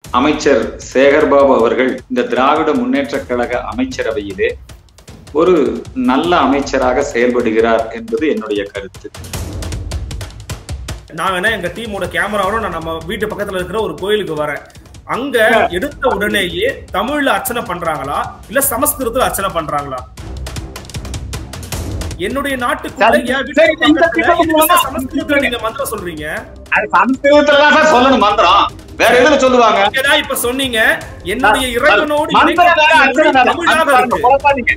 அமைச்சர் சேகர்பாபு அவர்கள் இந்த திராவிட முன்னேற்ற கழக அமைச்சரவையிலே ஒரு நல்ல அமைச்சராக செயல்படுகிறார் என்பது என்னுடைய கருத்து நான் வேணா எங்க டீமோட கேமராவோட நான் நம்ம வீட்டு பக்கத்துல இருக்கிற ஒரு கோயிலுக்கு வரேன் அங்க எடுத்த உடனேயே தமிழ்ல அர்ச்சனை பண்றாங்களா இல்ல சமஸ்கிருதத்துல அர்ச்சனை பண்றாங்களா என்னுடைய நாட்டுக்குள்ள சரி, என் வீட்டு சரி, இந்த பக்கத்துல பக்கம் எதுக்கு போனா சமஸ்கிருதத்துல நீங்க மந்திரம் சொல்றீங்க அது சமஸ்கிருதத்துல தான் சார் சொல்லணும் மந்திரம் வேற எதுல சொல்லுவாங்க நீங்கதான் இப்ப சொன்னீங்க என்னுடைய இறைவனோடு மந்திரம் வேற, அர்ச்சனை வேற. தமிழாக இருக்கு குழப்பாதீங்க.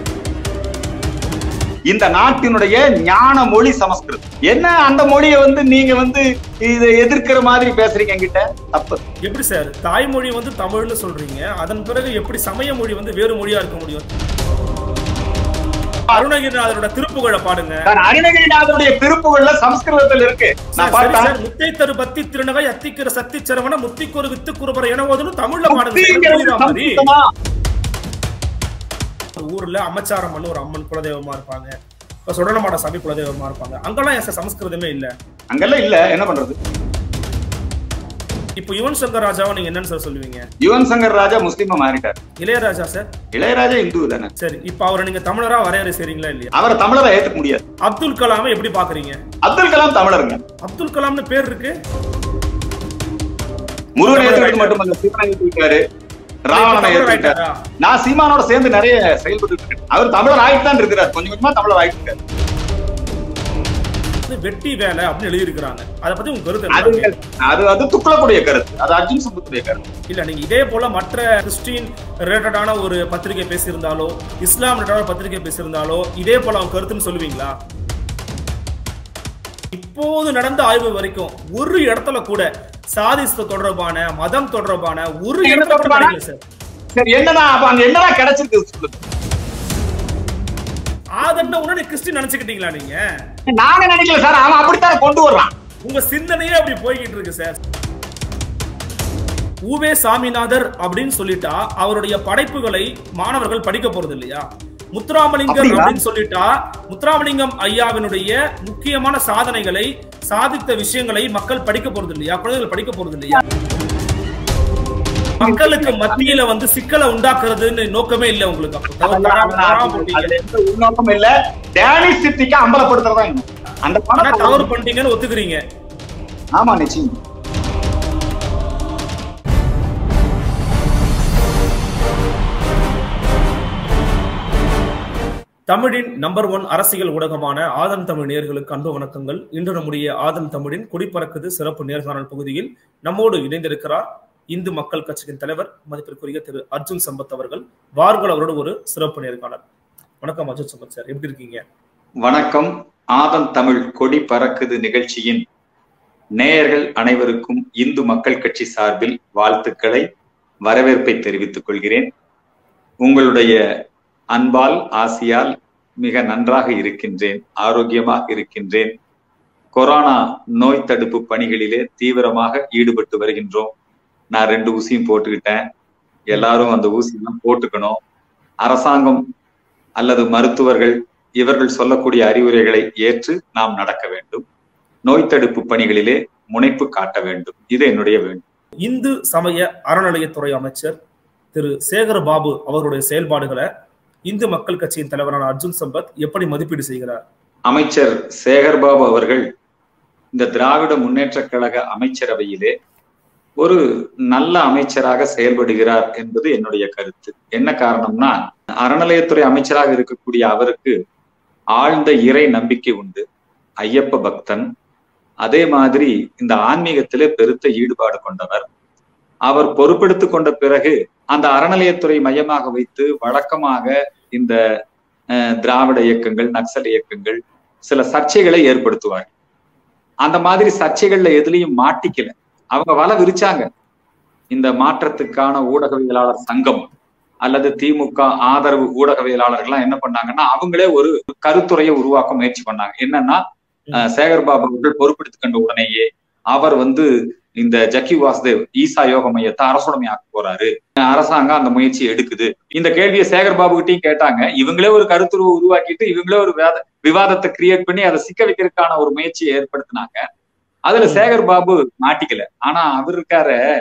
இந்த நாட்டினுடைய ஞான மொழி சமஸ்கிருதம் என்ன அந்த மொழியை வந்து நீங்க வந்து இதை எதிர்க்கிற மாதிரி பேசுறீங்க என்கிட்ட தப்பு எப்படி சார் தாய்மொழி வந்து தமிழ்னு சொல்றீங்க அதன் பிறகு எப்படி சமய மொழி வந்து வேறு மொழியா இருக்க முடியும் அருணகிரிநாதரோட திருப்புகழை பாடுங்க சார் அருணகிரிநாதருடைய திருப்புகள்ல சமஸ்கிருதத்தில் இருக்கு நான் சரி, பார்த்தேன் சார், முத்தை தரு பத்தி திருநகை அத்திக்கிற சத்தி சரவண முத்திக்கொரு வித்து குறுபற என ஓதுன்னு தமிழ்ல பாடுங்க சார். முக்திங்கிறது புரியுதா மாதிரி? சமஸ்கிருதமா? ஊர்ல அம்மச்சாரம் பண்ண ஒரு அம்மன் குலதெய்வமா இருப்பாங்க இப்ப சுடலமாட சாமி குலதெய்வமா இருப்பாங்க அங்கெல்லாம் ஏன் சார் சமஸ்கிருதமே இல்ல அங்கெல்லாம் இல்ல என்ன பண்றது இப்போ யுவன் சங்கர் ராஜாவை நீங்க என்னன்னு சார் சொல்லுவீங்க யுவன் சங்கர் ராஜா முஸ்லீமா மாறிட்டார் இளையராஜா சார் இளையராஜா இந்து தானே சரி இப்ப அவரை நீங்க தமிழரா வரையறை செய்றீங்களா இல்லையா அவரை தமிழரை ஏத்துக்க முடியாது அப்துல் கலாமை எப்படி பாக்குறீங்க அப்துல் கலாம் தமிழருங்க அப்துல் கலாம்னு பேர் இருக்கு முருகன் ஏத்துக்கிட்டு மட்டுமல்ல சீமான் ஏத்துக்கிட்டாரு ராவணனை தமிழர் ஏத்துக்கிட்டாரு ஆயிட்டாரா? நான் சீமானோட சேர்ந்து நிறைய செயல்பட்டு இருக்கேன் அவர் தமிழர் ஆயிட்டு தான் இருக்கிறார் கொஞ்சம் கொஞ்சமா தமிழர் ஆயிட்டு இருக்காரு இது வெட்டி வேலை அப்படின்னு எழுதி இருக்கிறாங்க அதை பத்தி உங்க கருத்து அது என்ன? அது அது துக்குளக்கூடிய கருத்து அது அர்ஜுன் சம்பத்துடைய கருத்து இல்ல நீங்க இதே போல மற்ற கிறிஸ்டின் ரிலேட்டடான ஒரு பத்திரிகை பேசியிருந்தாலோ இஸ்லாம் ரிலேட்டடான பத்திரிகை பேசியிருந்தாலோ இதே போல அவங்க கருத்துன்னு சொல்லுவீங்களா இப்போது நடந்த ஆய்வு வரைக்கும் ஒரு இடத்துல கூட சாதிஸ்த தொடர்பான மதம் தொடர்பான ஒரு என்ன இடத்துல கூட தொடர்பான? கிடைக்கல சார் சரி என்னதான் அப்ப அங்க என்னதான் கிடைச்சிருக்கு சொல்லுங்க ஆதன்ன உடனே கிறிஸ்டின் நினைச்சுக்கிட்டீங்களா நீங்க நாங்க நினைக்கல சார் அவன் அப்படித்தான் கொண்டு வர்றான் உங்க சிந்தனையே அப்படி போய்கிட்டு இருக்கு சார் ஊவே சாமிநாதர் அப்படின்னு சொல்லிட்டா அவருடைய படைப்புகளை மாணவர்கள் படிக்க போறது இல்லையா முத்துராமலிங்கம் அப்படியா? அப்படின்னு சொல்லிட்டா முத்துராமலிங்கம் ஐயாவினுடைய முக்கியமான சாதனைகளை சாதித்த விஷயங்களை மக்கள் படிக்க போறது இல்லையா குழந்தைகள் படிக்க போறது இல்லையா மக்களுக்கு மத்தியில வந்து சிக்கலை உண்டாக்குறதுன்னு நோக்கமே இல்ல உங்களுக்கு அப்போ. தவறு- தவறாம- தவறாம போட்டீங்க. அதுல எந்த உள்நோக்கம் இல்ல டேனிஷ் சிட்டிக்கு அம்பலப்படுத்துறதா எண்ணம். அந்த ஆனா பணத்தை தவறு பண்ணிட்டீங்கன்னு ஒத்துக்கிறீங்க ஆமா நிச்சயம் தமிழின் நம்பர் ஒன் அரசியல் ஊடகமான ஆதன் தமிழ் நேயர்களுக்கு அன்பு வணக்கங்கள் இன்று நம்முடைய ஆதன் தமிழின் குடிப்பறக்குது சிறப்பு நேர்காணல் பகுதியில் நம்மோடு இணைந்திருக்கிறார் இந்து மக்கள் கட்சியின் தலைவர் மதிப்பிற்குரிய திரு அர்ஜுன் சம்பத் அவர்கள் வார்கள் அவரோட ஒரு சிறப்பு நேர்காணல் வணக்கம் அர்ஜுன் சம்பத் சார் எப்படி இருக்கீங்க வணக்கம் ஆதம் தமிழ் கொடி பறக்குது நிகழ்ச்சியின் நேயர்கள் அனைவருக்கும் இந்து மக்கள் கட்சி சார்பில் வாழ்த்துக்களை வரவேற்பை தெரிவித்துக் கொள்கிறேன் உங்களுடைய அன்பால் ஆசியால் மிக நன்றாக இருக்கின்றேன் ஆரோக்கியமாக இருக்கின்றேன் கொரோனா நோய் தடுப்பு பணிகளிலே தீவிரமாக ஈடுபட்டு வருகின்றோம் நான் ரெண்டு ஊசியும் போட்டுக்கிட்டேன் எல்லாரும் அந்த ஊசியெல்லாம் போட்டுக்கணும் அரசாங்கம் அல்லது மருத்துவர்கள் இவர்கள் சொல்லக்கூடிய அறிவுரைகளை ஏற்று நாம் நடக்க வேண்டும் நோய் தடுப்பு பணிகளிலே முனைப்பு காட்ட வேண்டும் இது என்னுடைய வேண்டும் இந்து சமய அறநிலையத்துறை அமைச்சர் திரு சேகர் பாபு அவருடைய செயல்பாடுகளை இந்து மக்கள் கட்சியின் தலைவரான அர்ஜுன் சம்பத் எப்படி மதிப்பீடு செய்கிறார் அமைச்சர் சேகர்பாபு அவர்கள் இந்த திராவிட முன்னேற்ற கழக அமைச்சரவையிலே ஒரு நல்ல அமைச்சராக செயல்படுகிறார் என்பது என்னுடைய கருத்து என்ன காரணம்னா அறநிலையத்துறை அமைச்சராக இருக்கக்கூடிய அவருக்கு ஆழ்ந்த இறை நம்பிக்கை உண்டு ஐயப்ப பக்தன் அதே மாதிரி இந்த ஆன்மீகத்திலே பெருத்த ஈடுபாடு கொண்டவர் அவர் பொறுப்பெடுத்துக் கொண்ட பிறகு அந்த அறநிலையத்துறை மையமாக வைத்து வழக்கமாக இந்த அஹ், திராவிட இயக்கங்கள் நக்சல் இயக்கங்கள் சில சர்ச்சைகளை ஏற்படுத்துவார் அந்த மாதிரி சர்ச்சைகள்ல எதுலயும் மாட்டிக்கல அவங்க வலை விரிச்சாங்க இந்த மாற்றத்துக்கான ஊடகவியலாளர் சங்கம் அல்லது திமுக ஆதரவு ஊடகவியலாளர்கள்லாம் என்ன பண்ணாங்கன்னா அவங்களே ஒரு கருத்துரையை உருவாக்க முயற்சி பண்ணாங்க என்னன்னா அஹ், சேகர் பாபு அவர்கள் பொறுப்பெடுத்துக் கொண்ட உடனேயே அவர் வந்து இந்த ஜக்கி வாசுதேவ் ஈசா யோக மையத்தை அரசுடைமை ஆக்க போறாரு அரசாங்கம் அந்த முயற்சியை எடுக்குது இந்த கேள்வியை சேகர் பாபு கிட்டையும் கேட்டாங்க இவங்களே ஒரு கருத்துருவை உருவாக்கிட்டு இவங்களே ஒரு வேத விவாதத்தை கிரியேட் பண்ணி அதை சிக்க வைக்கிறதுக்கான ஒரு முயற்சியை ஏற்படுத்தினாங்க அதுல சேகர் பாபு மாட்டிக்கல ஆனா அவர் இருக்காரு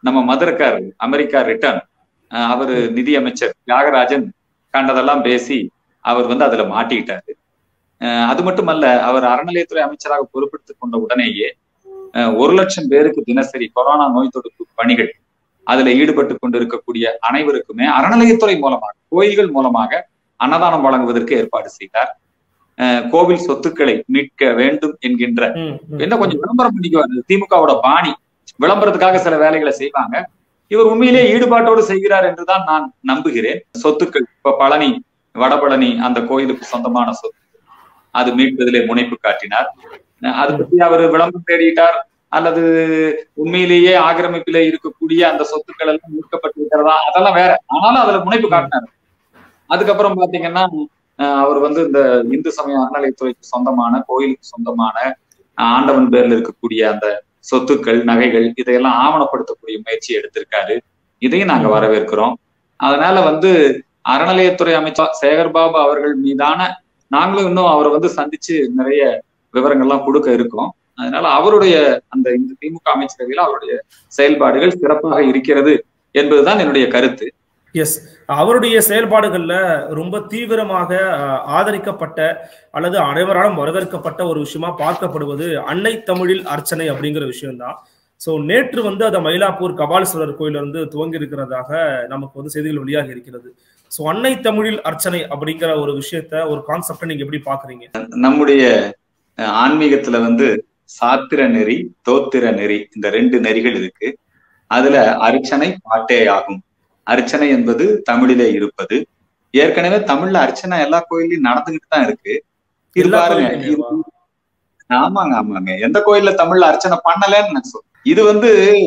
நம்ம மதுரக்கார் அமெரிக்கா ரிட்டர்ன் அவரு நிதி அமைச்சர் தியாகராஜன் கண்டதெல்லாம் பேசி அவர் வந்து அதுல மாட்டிக்கிட்டாரு அஹ் அது மட்டுமல்ல அவர் அறநிலையத்துறை அமைச்சராக பொறுப்பெடுத்துக் கொண்ட உடனேயே அஹ் ஒரு லட்சம் பேருக்கு தினசரி கொரோனா நோய் தடுப்பு பணிகள் அதுல ஈடுபட்டு கொண்டிருக்கக்கூடிய அனைவருக்குமே அறநிலையத்துறை மூலமாக கோயில்கள் மூலமாக அன்னதானம் வழங்குவதற்கு ஏற்பாடு செய்தார் அஹ் கோவில் சொத்துக்களை மீட்க வேண்டும் என்கின்ற ம், ம். என்ன கொஞ்சம் விளம்பரம் பண்ணிக்குவாரு திமுகவோட பாணி விளம்பரத்துக்காக சில வேலைகளை செய்வாங்க இவர் உண்மையிலேயே ஈடுபாட்டோடு செய்கிறார் என்றுதான் நான் நம்புகிறேன் சொத்துக்கள் இப்ப பழனி வடபழனி அந்த கோயிலுக்கு சொந்தமான சொத்து அது மீட்பதிலே முனைப்பு காட்டினார் அஹ் அது பற்றி அவர் விளம்பரம் தேடிட்டார் அல்லது உண்மையிலேயே ஆக்கிரமிப்பில இருக்கக்கூடிய அந்த சொத்துக்கள் எல்லாம் மீட்கப்பட்டு இருக்கிறதா அதெல்லாம் வேற ஆனாலும் அதுல முனைப்பு காட்டினார் அதுக்கப்புறம் பாத்தீங்கன்னா அஹ் அவர் வந்து இந்த இந்து சமய அறநிலையத்துறைக்கு சொந்தமான கோயிலுக்கு சொந்தமான அஹ் ஆண்டவன் பேர்ல இருக்கக்கூடிய அந்த சொத்துக்கள் நகைகள் இதையெல்லாம் ஆவணப்படுத்தக்கூடிய முயற்சி எடுத்திருக்காரு இதையும் நாங்க வரவேற்கிறோம் அதனால வந்து அறநிலையத்துறை அமைச்சர் சேகர்பாபு அவர்கள் மீதான நாங்களும் இன்னும் அவரை வந்து சந்திச்சு நிறைய விவரங்கள்லாம் கொடுக்க இருக்கோம் அதனால அவருடைய அந்த இந்த திமுக அமைச்சரவையில் அவருடைய செயல்பாடுகள் சிறப்பாக இருக்கிறது என்பதுதான் என்னுடைய கருத்து எஸ் அவருடைய செயல்பாடுகள்ல ரொம்ப தீவிரமாக அஹ், ஆதரிக்கப்பட்ட அல்லது அனைவராலும் வரவேற்கப்பட்ட ஒரு விஷயமா பார்க்கப்படுவது அன்னை தமிழில் அர்ச்சனை அப்படிங்கிற விஷயம்தான் ஸோ நேற்று வந்து அந்த மயிலாப்பூர் கபாலீஸ்வரர் கோயில இருந்து துவங்கி இருக்கிறதாக நமக்கு வந்து செய்திகள் வெளியாக இருக்கிறது ஸோ அன்னை தமிழில் அர்ச்சனை அப்படிங்கிற ஒரு விஷயத்த ஒரு கான்செப்டை நீங்க எப்படி பாக்குறீங்க நம்முடைய அஹ், ஆன்மீகத்துல வந்து சாத்திர நெறி தோத்திர நெறி இந்த ரெண்டு நெறிகள் இருக்கு அதுல அர்ச்சனை பாட்டே ஆகும் அர்ச்சனை என்பது தமிழிலே இருப்பது ஏற்கனவே தமிழ்ல அர்ச்சனை எல்லா கோயிலையும் நடந்துகிட்டு தான் இருக்கு இது எல்லா பாருங்க கோயில்லையுமேவா? இது- ஆமாங்க ஆமாங்க எந்த கோயில்ல தமிழ்ல அர்ச்சனை பண்ணலன்னு நான் சொல்றேன் இது வந்து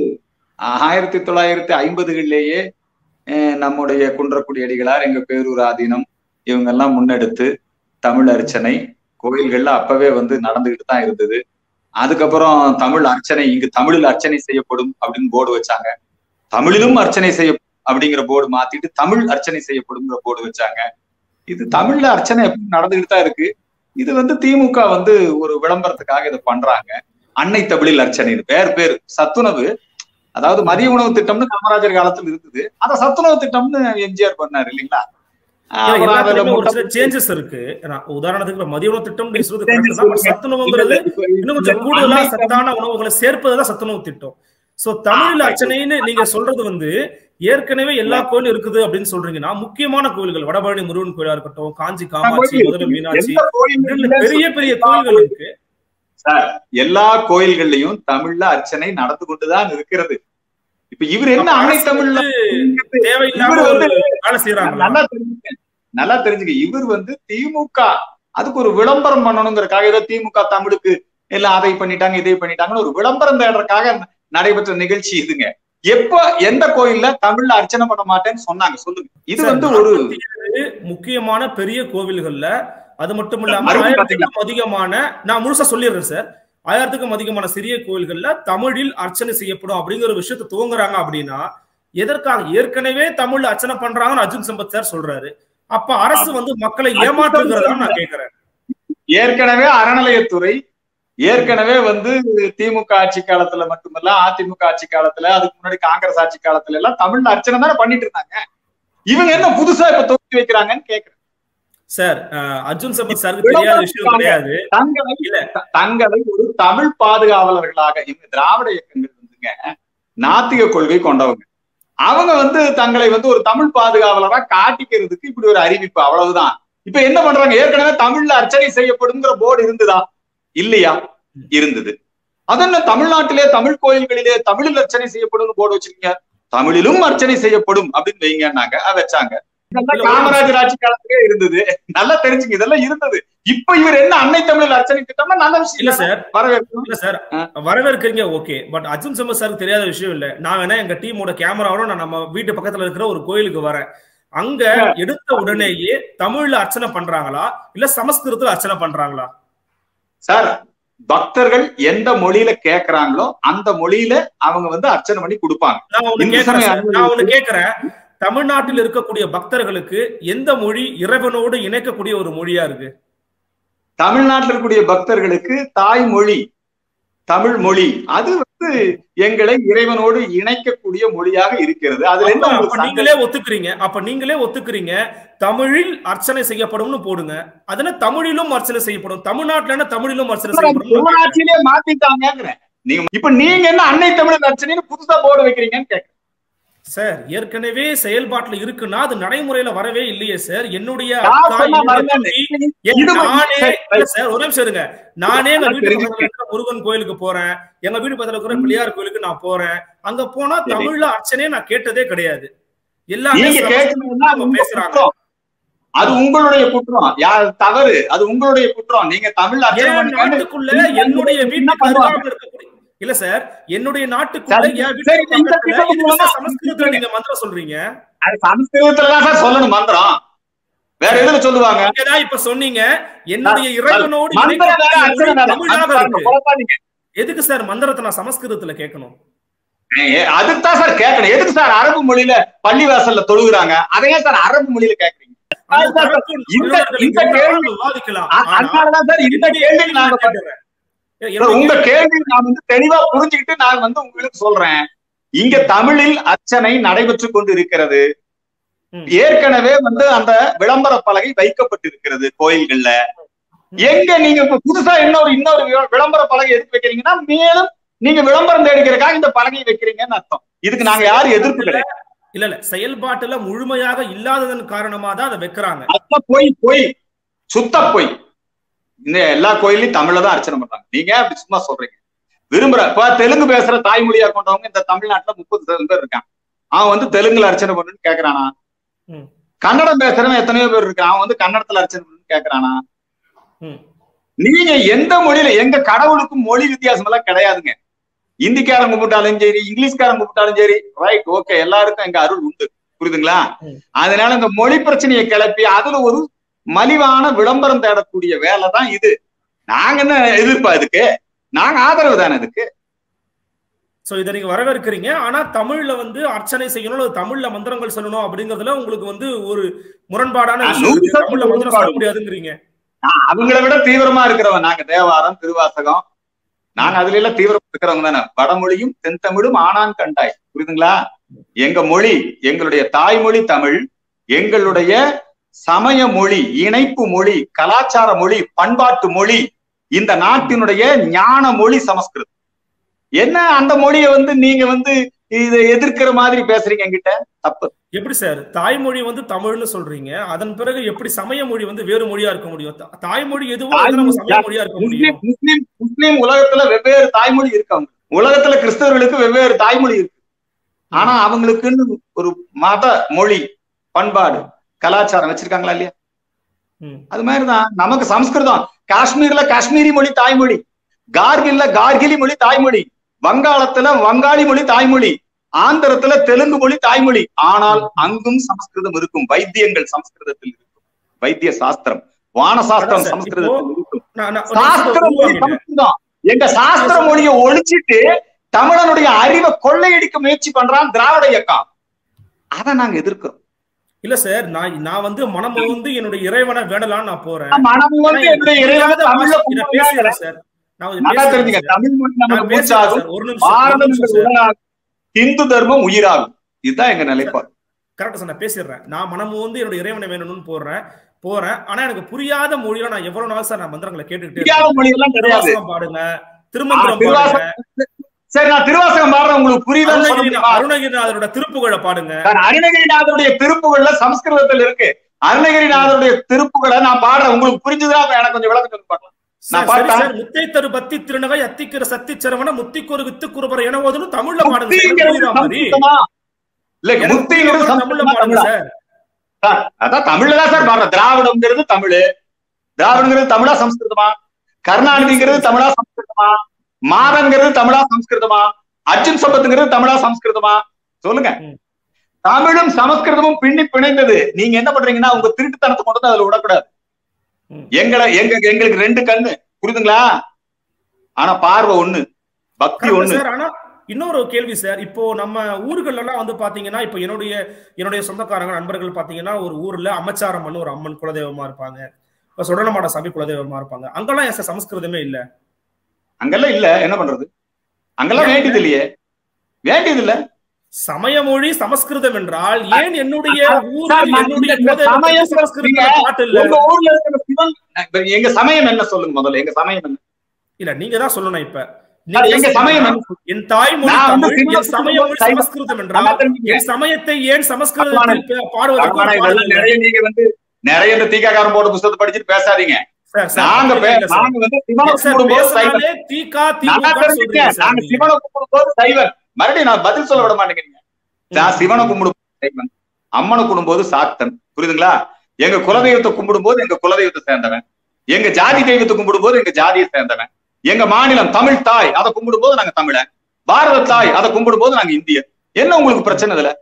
ஆயிரத்தி தொள்ளாயிரத்தி ஐம்பதுகளிலேயே அஹ், நம்முடைய குன்றக்குடி அடிகளார் எங்க பேரூர் ஆதீனம் இவங்க எல்லாம் முன்னெடுத்து தமிழ் அர்ச்சனை கோயில்கள்ல அப்பவே வந்து நடந்துகிட்டு தான் இருந்தது அதுக்கப்புறம் தமிழ் அர்ச்சனை இங்கு தமிழில் அர்ச்சனை செய்யப்படும் அப்படின்னு போர்டு வச்சாங்க தமிழிலும் அர்ச்சனை செய்ய அப்படிங்கிற போர்டு மாத்திட்டு தமிழ் அர்ச்சனை செய்யப்படுங்கிற போர்டு வச்சாங்க இது தமிழ்ல அர்ச்சனை எப்படி நடந்துகிட்டு தான் இருக்கு இது வந்து திமுக வந்து ஒரு விளம்பரத்துக்காக இதை பண்றாங்க அன்னை தமிழில் அர்ச்சனை இது பேர் பேர் சத்துணவு அதாவது மதிய உணவு திட்டம்னு காமராஜர் காலத்துல இருந்தது அத சத்துணவு திட்டம்னு எம்ஜிஆர் பண்ணாரு இல்லைங்களா ஏன்னா அப்புறம் அதுல எல்லாத்துலயுமே ஒரு சில முட்டை- சேஞ்சஸ் இருக்கு ஏன்னா, உதாரணத்துக்கு இப்ப மதிய உணவு திட்டம் நீங்க சொல்றது Changes correct தான். But இருக்கு. சத்துணவுங்கிறது இப்ப இன்னும் கொஞ்சம் இந்த கூடுதலா அன்னை சத்தான உணவுகளை சேர்ப்பதுதான் சத்துணவு திட்டம் சோ தமிழில் ஆ, அர்ச்சனைன்னு நீங்க சொல்றது வந்து ஏற்கனவே எல்லா கோயிலும் இருக்குது அப்படின்னு சொல்றீங்கன்னா முக்கியமான கோயில்கள் வடபழனி முருகன் கோயிலா இருக்கட்டும் காஞ்சி காமாட்சி கோயில் மதுரை மீனாட்சி எந்த கோயில் இப்படின்னு பெரிய பெரிய கோயில்கள் இருக்கு சார் எல்லா கோயில்கள்லயும் தமிழ்ல அர்ச்சனை நடந்து கொண்டுதான் இருக்கிறது இப்ப இவர் என்ன அப்ப அன்னை அரசு தமிழ்ல வந்து தேவையில்லாம இவர் ஒரு வந்து வேலை செய்யறாங்களா நல்லா தெரிஞ்சுக்க நல்லா தெரிஞ்சுக்க இவர் வந்து திமுக அதுக்கு ஒரு விளம்பரம் பண்ணணுங்கிறதுக்காக ஏதோ திமுக தமிழுக்கு இல்ல அதை பண்ணிட்டாங்க இதை பண்ணிட்டாங்கன்னு ஒரு விளம்பரம் தேடுறதுக்காக நடைபெற்ற நிகழ்ச்சி இதுங்க எப்ப எந்த கோயில்ல தமிழ்ல அர்ச்சனை பண்ண மாட்டேன்னு சொன்னாங்க சொல்லுங்க இது சார், வந்து ஒரு 47 முக்கியமான பெரிய கோவில்கள்ல அது மட்டும் இல்லாம மறுபடியும் ஆயிரத்துக்கும் அதிகமான நான் முழுசா சொல்லிடுறேன் சார் ஆயிரத்துக்கும் அதிகமான சிறிய கோயில்கள்ல தமிழில் அர்ச்சனை செய்யப்படும் அப்படிங்கிற ஒரு விஷயத்தை துவங்குறாங்க அப்படின்னா எதற்காக ஏற்கனவே தமிழ்ல அர்ச்சனை பண்றாங்கன்னு அர்ஜுன் சம்பத் சார் சொல்றாரு அப்ப அரசு வந்து மக்களை ஏமாற்றுகிறதா நான் கேட்கிறேன் ஏற்கனவே அறநிலையத்துறை ஏற்கனவே வந்து திமுக ஆட்சி காலத்துல மட்டுமல்ல அதிமுக ஆட்சி காலத்துல அதுக்கு முன்னாடி காங்கிரஸ் ஆட்சி காலத்துல எல்லாம் தமிழ்ல அர்ச்சனை தானே பண்ணிட்டு இருந்தாங்க இவங்க என்ன புதுசா இப்ப துவக்கி வைக்கிறாங்கன்னு கேக்குறேன் சார் அஹ், அர்ஜுன் சம்பத் சாருக்கு தெரியாத விஷயம் கிடையாது தங்களை இல்ல. த- தங்களை ஒரு தமிழ் பாதுகாவலர்களாக இவங்க திராவிட இயக்கங்கள் வந்துங்க நாத்திக கொள்கை கொண்டவங்க அவங்க வந்து தங்களை வந்து ஒரு தமிழ் பாதுகாவலரா காட்டிக்கிறதுக்கு இப்படி ஒரு அறிவிப்பு அவ்வளவுதான் இப்ப என்ன பண்றாங்க ஏற்கனவே தமிழ்ல அர்ச்சனை செய்யப்படுங்கிற போர்டு இருந்ததா இல்லையா இருந்தது அது என்ன தமிழ்நாட்டிலே தமிழ் கோயில்களிலே தமிழில் அர்ச்சனை செய்யப்படும் போர்டு வச்சிருக்கீங்க தமிழிலும் அர்ச்சனை செய்யப்படும் அப்படின்னு வைங்கன்னாங்க அஹ் வச்சாங்க இதெல்லாம் இல்ல, ஒரு காமராஜர் ஆட்சி காலத்திலே இருந்தது நல்லா தெரிஞ்சுங்க இதெல்லாம் இருந்தது இப்ப இவர் என்ன அன்னை தமிழில் அர்ச்சனை திட்டம்னா நல்ல இல்ல விஷயம் சார் வரவேற்கணும் இல்ல சார் ஆ. வரவேற்கிறீங்க ஓகே பட் அர்ஜுன் சம்பத் சாருக்கு தெரியாத விஷயம் இல்ல நான் வேணா எங்க டீமோட கேமராவோட நான் நம்ம வீட்டு பக்கத்துல இருக்கிற ஒரு கோயிலுக்கு வரேன் அங்க எடுத்த உடனேயே தமிழ்ல அர்ச்சனை பண்றாங்களா இல்ல சமஸ்கிருதத்துல அர்ச்சனை பண்றாங்களா சார் பக்தர்கள் எந்த மொழியில கேக்குறாங்களோ அந்த மொழியில அவங்க வந்து அர்ச்சனை பண்ணி கொடுப்பாங்க நான் ஒண்ணு இந்து கேக்குறேன் சமய சார். நான் ஒண்ணு கேக்குறேன் தமிழ்நாட்டில் இருக்கக்கூடிய பக்தர்களுக்கு எந்த மொழி இறைவனோடு இணைக்கக்கூடிய ஒரு மொழியா இருக்கு தமிழ்நாட்டில் இருக்கக்கூடிய பக்தர்களுக்கு தாய்மொழி தமிழ் மொழி அது வந்து எங்களை இறைவனோடு இணைக்கக்கூடிய மொழியாக இருக்கிறது அதுல என்ன அப்ப- உங்களுக்கு அப்ப சந்தேகம்? நீங்களே ஒத்துக்கிறீங்க அப்ப நீங்களே ஒத்துக்கிறீங்க தமிழில் அர்ச்சனை செய்யப்படும்னு போடுங்க அதுல தமிழிலும் அர்ச்சனை செய்யப்படும் தமிழ்நாட்டுல என்ன தமிழிலும் அர்ச்சனை செய்யப்படும் தமிழ்நாட்டிலே மாத்திட்டாங்கிறேன் நீங்க இப்ப நீங்க என்ன அன்னை தமிழ் அர்ச்சனைன்னு புதுசா போர்டு வைக்கிறீங்கன்னு கேட்கிறேன் சார் ஏற்கனவே செயல்பாட்டுல இருக்குன்னா அது நடைமுறையில வரவே இல்லையே சார் என்னுடைய நான் அக்கா, சொன்னா என்னுடைய வரலன்னு. தம்பி, என் இது நானே சரி, இல்ல சார் ஒரு நிமிஷம் இருங்க நானே எங்க நான் வீட்டு தெரிஞ்சுக்கிறேன். பக்கத்துல இருக்கிற முருகன் கோயிலுக்கு போறேன் எங்க வீட்டு பக்கத்துல இருக்கிற பிள்ளையார் கோயிலுக்கு நான் போறேன் அங்க போனா சரி. தமிழ்ல அர்ச்சனையே நான் கேட்டதே கிடையாது எல்லாமே நீங்க சமஸ்கிருதத்துல கேட்கணும்னா அவங்க உங்க பேசுறாங்க குற்றம். அது உங்களுடைய குற்றம் யார் தவறு அது உங்களுடைய குற்றம் நீங்க தமிழ் அர்ச்சனை என் பண்ணுங்க நாட்டுக்குள்ள நீங்க என்னுடைய என்ன வீட்டுக்கு பண்ணுவாங்க? அருகாமையில் இருக்கக்கூடிய இல்ல சார் என்னுடைய நாட்டுக்குள்ள சரி, என் சரி, வீட்டுக்கு இந்த பக்கத்துல திட்டம் இதுக்கு மூலமா சார் சமஸ்கிருதத்துல நீங்க மந்திரம் சொல்றீங்க அது சமஸ்கிருதத்துல தான் சார் சொல்லணும் மந்திரம் வேற எதுல சொல்லுவாங்க நீங்கதான் இப்ப சொன்னீங்க என்னுடைய இறைவனோடு மந்திரம் வேற இணைக்கக்கூடிய அர்ச்சனை மொழி வேற தமிழாக மந்திரம் இருக்கு குழப்பாதீங்க. எதுக்கு சார் மந்திரத்தை நான் சமஸ்கிருதத்துல கேட்கணும் ஏ, அதுக்கு தான் சார் கேட்கணும் எதுக்கு சார் அரபு மொழியில பள்ளிவாசல்ல தொழுகிறாங்க அதையே சார் அரபு மொழியில கேக்குறீங்க அந்த அதுதான் சார். தரப்பின் இந்த- வல்லுநர்கள் இந்த இருந்தால் கேள்வி- விவாதிக்கலாம் அ- ஆனா அதனாலதான் சார் இந்த என்னுடைய கேள்வி கேள்வி நாங்க நான் கேட்டுறேன். சார், என்னுடைய உங்க கேள்வி நான் வந்து தெளிவா புரிஞ்சுக்கிட்டு நான் வந்து உங்களுக்கு சொல்றேன் இங்க தமிழில் அர்ச்சனை நடைபெற்று கொண்டு இருக்கிறது ம். ஏற்கனவே வந்து அந்த விளம்பர பலகை வைக்கப்பட்டிருக்கிறது கோயில்கள்ல எங்க நீங்க இப்ப புதுசா இன்னொரு இன்னொரு வி- விளம்பர பலகை எதுக்கு வைக்கிறீங்கன்னா மேலும் நீங்க விளம்பரம் தேடிக்கிறதுக்காக இந்த பலகையை வைக்கிறீங்கன்னு அர்த்தம் இதுக்கு நாங்க யாரும் எதிர்ப்பு கிடையாது இல்ல இல்ல செயல்பாட்டுல முழுமையாக இல்லாததன் காரணமா தான் அதை வைக்கிறாங்க அதான் பொய் பொய் சுத்த பொய் இந்த எல்லா கோயிலையும் தமிழ்ல தான் அர்ச்சனை பண்றாங்க நீங்க அப்படி சும்மா சொல்றீங்க விரும்புற இப்ப தெலுங்கு பேசுற தாய்மொழியா கொண்டவங்க இந்த தமிழ்நாட்டுல முப்பது சதவீதம் பேர் இருக்கான் அவன் வந்து தெலுங்குல அர்ச்சனை பண்ணுன்னு கேக்குறானா ம். கன்னடம் பேசுறவன் எத்தனையோ பேர் இருக்கான் அவன் வந்து கன்னடத்துல அர்ச்சனை பண்ணுன்னு கேக்குறானா ம். நீங்க எந்த மொழியில எங்க கடவுளுக்கும் மொழி வித்தியாசம் எல்லாம் கிடையாதுங்க இந்திக்காரன் கும்பிட்டாலும் சரி இங்கிலீஷ்காரன் கும்பிட்டாலும் சரி ரைட் ஓகே எல்லாருக்கும் எங்க அருள் உண்டு புரியுதுங்களா ம். அதனால இந்த மொழி பிரச்சனையை கிளப்பி அதுல ஒரு மலிவான விளம்பரம் தேடக்கூடிய வேலை தான் இது நாங்க என்ன எதிர்ப்பா இதுக்கு நாங்க ஆதரவு தானே இதுக்கு சோ இதை நீங்க வரவேற்கிறீங்க ஆனா தமிழ்ல வந்து அர்ச்சனை செய்யணும் அல்லது தமிழ்ல மந்திரங்கள் சொல்லணும் அப்படிங்கறதுல உங்களுக்கு வந்து ஒரு முரண்பாடான ஆ, விஷயம் நூறு இருக்கு. சதவீதம் தமிழ்ல மந்திரம் சொல்ல முரண்பாடு. முடியாதுங்கிறீங்க நான் அவங்கள விட தீவிரமா இருக்கிறவன் நாங்க தேவாரம் திருவாசகம் நாங்க அதுல எல்லாம் தீவிரமா இருக்கிறவங்க தானே வடமொழியும் தென்தமிழும் ஆனான் கண்டாய் புரியுதுங்களா எங்க மொழி எங்களுடைய தாய்மொழி தமிழ் எங்களுடைய சமய மொழி இணைப்பு மொழி கலாச்சார மொழி பண்பாட்டு மொழி இந்த நாட்டினுடைய ஞான மொழி சமஸ்கிருதம் என்ன அந்த மொழியை வந்து நீங்க வந்து இதை எதிர்க்கிற மாதிரி பேசுறீங்க என்கிட்ட தப்பு எப்படி சார் தாய்மொழி வந்து தமிழ்னு சொல்றீங்க அதன் பிறகு எப்படி சமய மொழி வந்து வேறு மொழியா இருக்க முடியும் தா- தாய்மொழி எதுவோ அது நம்ம சமய மொழியா இருக்க முடியும் முஸ்லிம் முஸ்லிம் முஸ்லிம் உலகத்துல வெவ்வேறு தாய்மொழி இருக்காங்க உலகத்துல கிறிஸ்தவர்களுக்கு வெவ்வேறு தாய்மொழி இருக்கு ஆனா அவங்களுக்குன்னு ஒரு மத மொழி பண்பாடு கலாச்சாரம் வச்சிருக்காங்களா இல்லையா ம். அது மாதிரிதான் நமக்கு சமஸ்கிருதம் காஷ்மீர்ல காஷ்மீரி மொழி தாய்மொழி கார்கில்ல கார்கிலி மொழி தாய்மொழி வங்காளத்துல வங்காளி மொழி தாய்மொழி ஆந்திரத்துல தெலுங்கு மொழி தாய்மொழி ஆனால் அங்கும் சமஸ்கிருதம் இருக்கும் வைத்தியங்கள் சமஸ்கிருதத்தில் இருக்கும் வைத்திய சாஸ்திரம் வான சாஸ்திரம் அதான் சார், சமஸ்கிருதத்தில் இருக்கும் நான் நான் ஒரு சாஸ்திர நிமிஷம் மொழி உருவாக்குங்க. சமஸ்கிருதம் எங்க சாஸ்திர மொழியை ஒழிச்சிட்டு தமிழனுடைய அறிவை கொள்ளையடிக்க முயற்சி பண்றான் திராவிட இயக்கம் அதை நாங்க எதிர்க்கிறோம் இல்ல சார் நான் நான் வந்து மனம் வந்து என்னுடைய இறைவனை வேண்டலாம்னு நான் போறேன் மனம் ஆனா வந்து எனக்கு என்னுடைய இறைவனை புரியாத தமிழ்ல பாஷை- இதை கும்பிடுறாங்க. பேசுறேன் சார் நான் கொஞ்சம் நல்லா பேசுறேன் தெரிஞ்சுங்க சார். தமிழ் மொழி நான் நமக்கு பேசுறேன் மூச்சாகும் சார். ஒரு நிமிஷம் ஒரு பாரதம் நிமிஷம் என்று சார். உலகாகும் இந்து தர்மம் உயிராகும் இதுதான் எங்க நிலைப்பாடு கரெக்டா சார் நான் பேசிடுறேன் நான் மனமு வந்து என்னோட இறைவனை வேணும்னு போடுறேன் போறேன் ஆனா எனக்கு புரியாத மொழியில நான் எவ்வளவு நாள் சார் நான் மந்திரங்களை கேட்டுக்கிட்டே புரியாத இருக்கேன். மொழி எல்லாம் கிடையாது திருவாசகம் பாடுங்க திருமந்திரம் ஆ, திருவாசகம் பாடுங்க சரி நான் திருவாசகம் பாடுறேன் உங்களுக்கு புரியுதான்னு சொல்ல அருணகிரி முடியுமா? அருணகிரிநாதரோட திருப்புகழை பாடுங்க சார், அருணகிரிநாதருடைய திருப்புகள்ல சமஸ்கிருதத்தில் இருக்கு அருணகிரிநாதருடைய திருப்புகளை நான் பாடுறேன் உங்களுக்கு புரிஞ்சுதா எனக்கு கொஞ்சம் விளக்கம் சொல்லி பார்க்கலாம் சார், சரி பார்த்தேன். சார் முத்தை தரு பத்தி திருநகை அத்திக்கிற சத்தி சரவண முத்திக்கொரு வித்து குருபர என ஓதுன்னு தமிழ்ல பாடுங்க சார். எனக்கு முக்திங்கிறது புரியுதா மாதிரி சமஸ்கிருதமா? இல்ல எனக்கு முக்திங்கிறது புரியுதா தமிழ்ல சமஸ்கிருதமா பாடுங்க தமிழா? சார் சார், அதான் தமிழ்ல தான் சார் பாடுறேன் திராவிடம்ங்கிறது தமிழ் திராவிடங்கிறது தமிழா சமஸ்கிருதமா கருணாநிதிங்கிறது தமிழா சமஸ்கிருதமா மாதங்கிறது தமிழா சமஸ்கிருதமா அர்ஜுன் சம்பத்துங்கிறது தமிழா சமஸ்கிருதமா சொல்லுங்க ம். தமிழும் சமஸ்கிருதமும் பின்னி பிணைந்தது நீங்க என்ன பண்றீங்கன்னா உங்க திருட்டுத்தனத்தை கொண்டு வந்து அதுல விடக்கூடாது ம். எங்களை எங்க எங்களுக்கு ரெண்டு கண்ணு புரியுதுங்களா ஆனா பார்வை ஒண்ணு பக்தி கரெக்ட் ஒண்ணு சார் ஆனா இன்னொரு கேள்வி சார் இப்போ நம்ம ஊர்கள் எல்லாம் வந்து பாத்தீங்கன்னா இப்போ என்னுடைய என்னுடைய சொந்தக்காரங்க நண்பர்கள் பாத்தீங்கன்னா ஒரு ஊர்ல அம்மச்சாரம்மன் ஒரு அம்மன் குலதெய்வமா இருப்பாங்க இப்ப சுடலமாட சாமி குலதெய்வமா இருப்பாங்க அங்கெல்லாம் ஏன் சார் சமஸ்கிருதமே இல்ல அங்கெல்லாம் இல்ல என்ன பண்றது அங்கெல்லாம் வேண்டியது இல்லையே வேண்டியது இல்ல சமய மொழி சமஸ்கிருதம் என்றால் ஏன் என்னுடைய சார், ஊரில் நான் என்னுடைய இந்த போதை சமயம் சமஸ்கிருதத்துல பாட்டு இல்ல உங்க ஊர்ல இருக்கிற சிவன் இப்ப எங்க சமயம் என்ன சொல்லுங்க முதல்ல எங்க சமயம் என்ன இல்ல நீங்க தான் சொல்லணும் இப்ப சார், நீங்க எங்க தான் சமயம் சொல்லணும். என்ன என் தாய்மொழி நான் வந்து தமிழ் என் சிவனுக்கு சமய மொழி சைவம். சமஸ்கிருதம் நல்லா என்றால் தெரிஞ்சுங்க. என் சமயத்தை ஏன் சமஸ்கிருதத்தில் பே- பாடுவதற்கு ஆனா ஒரு இதெல்லாம் பாடல் இல்லை. நிறைய நீங்க வந்து நிறைய இந்த தீக்காக்காரன் போட்ட புத்தகத்தை படிச்சுட்டு பேசாதீங்க சார், சார், நாங்க அப்படி பே- இல்ல சார். நாங்க வந்து சிவனை சார், கும்பிடும்போது சைவன் பேசினாலே தீகா, நல்லா திமுக தெரிஞ்சுக்க சொல்றீங்க சார் நாங்க நீங்க. சிவனை கும்பிடும்போது சைவன் மறுபடியும் நான் பதில் சொல்ல விட மாட்டேங்கிறீங்க நான் சிவனை கும்பிடும்போது சைவன் அம்மனை கும்பிடும்போது சாத்தன் புரியுதுங்களா எங்க குலதெய்வத்தை கும்பிடும்போது எங்க குலதெய்வத்தை சேர்ந்தவன் எங்க ஜாதி தெய்வத்தை கும்பிடும்போது எங்க ஜாதியை சேர்ந்தவன் எங்க மாநிலம் தமிழ் தாய் அதை கும்பிடும்போது நாங்க தமிழன் பாரத தாய் அதை கும்பிடும்போது நாங்க இந்தியர் என்ன உங்களுக்கு பிரச்சனை இதுல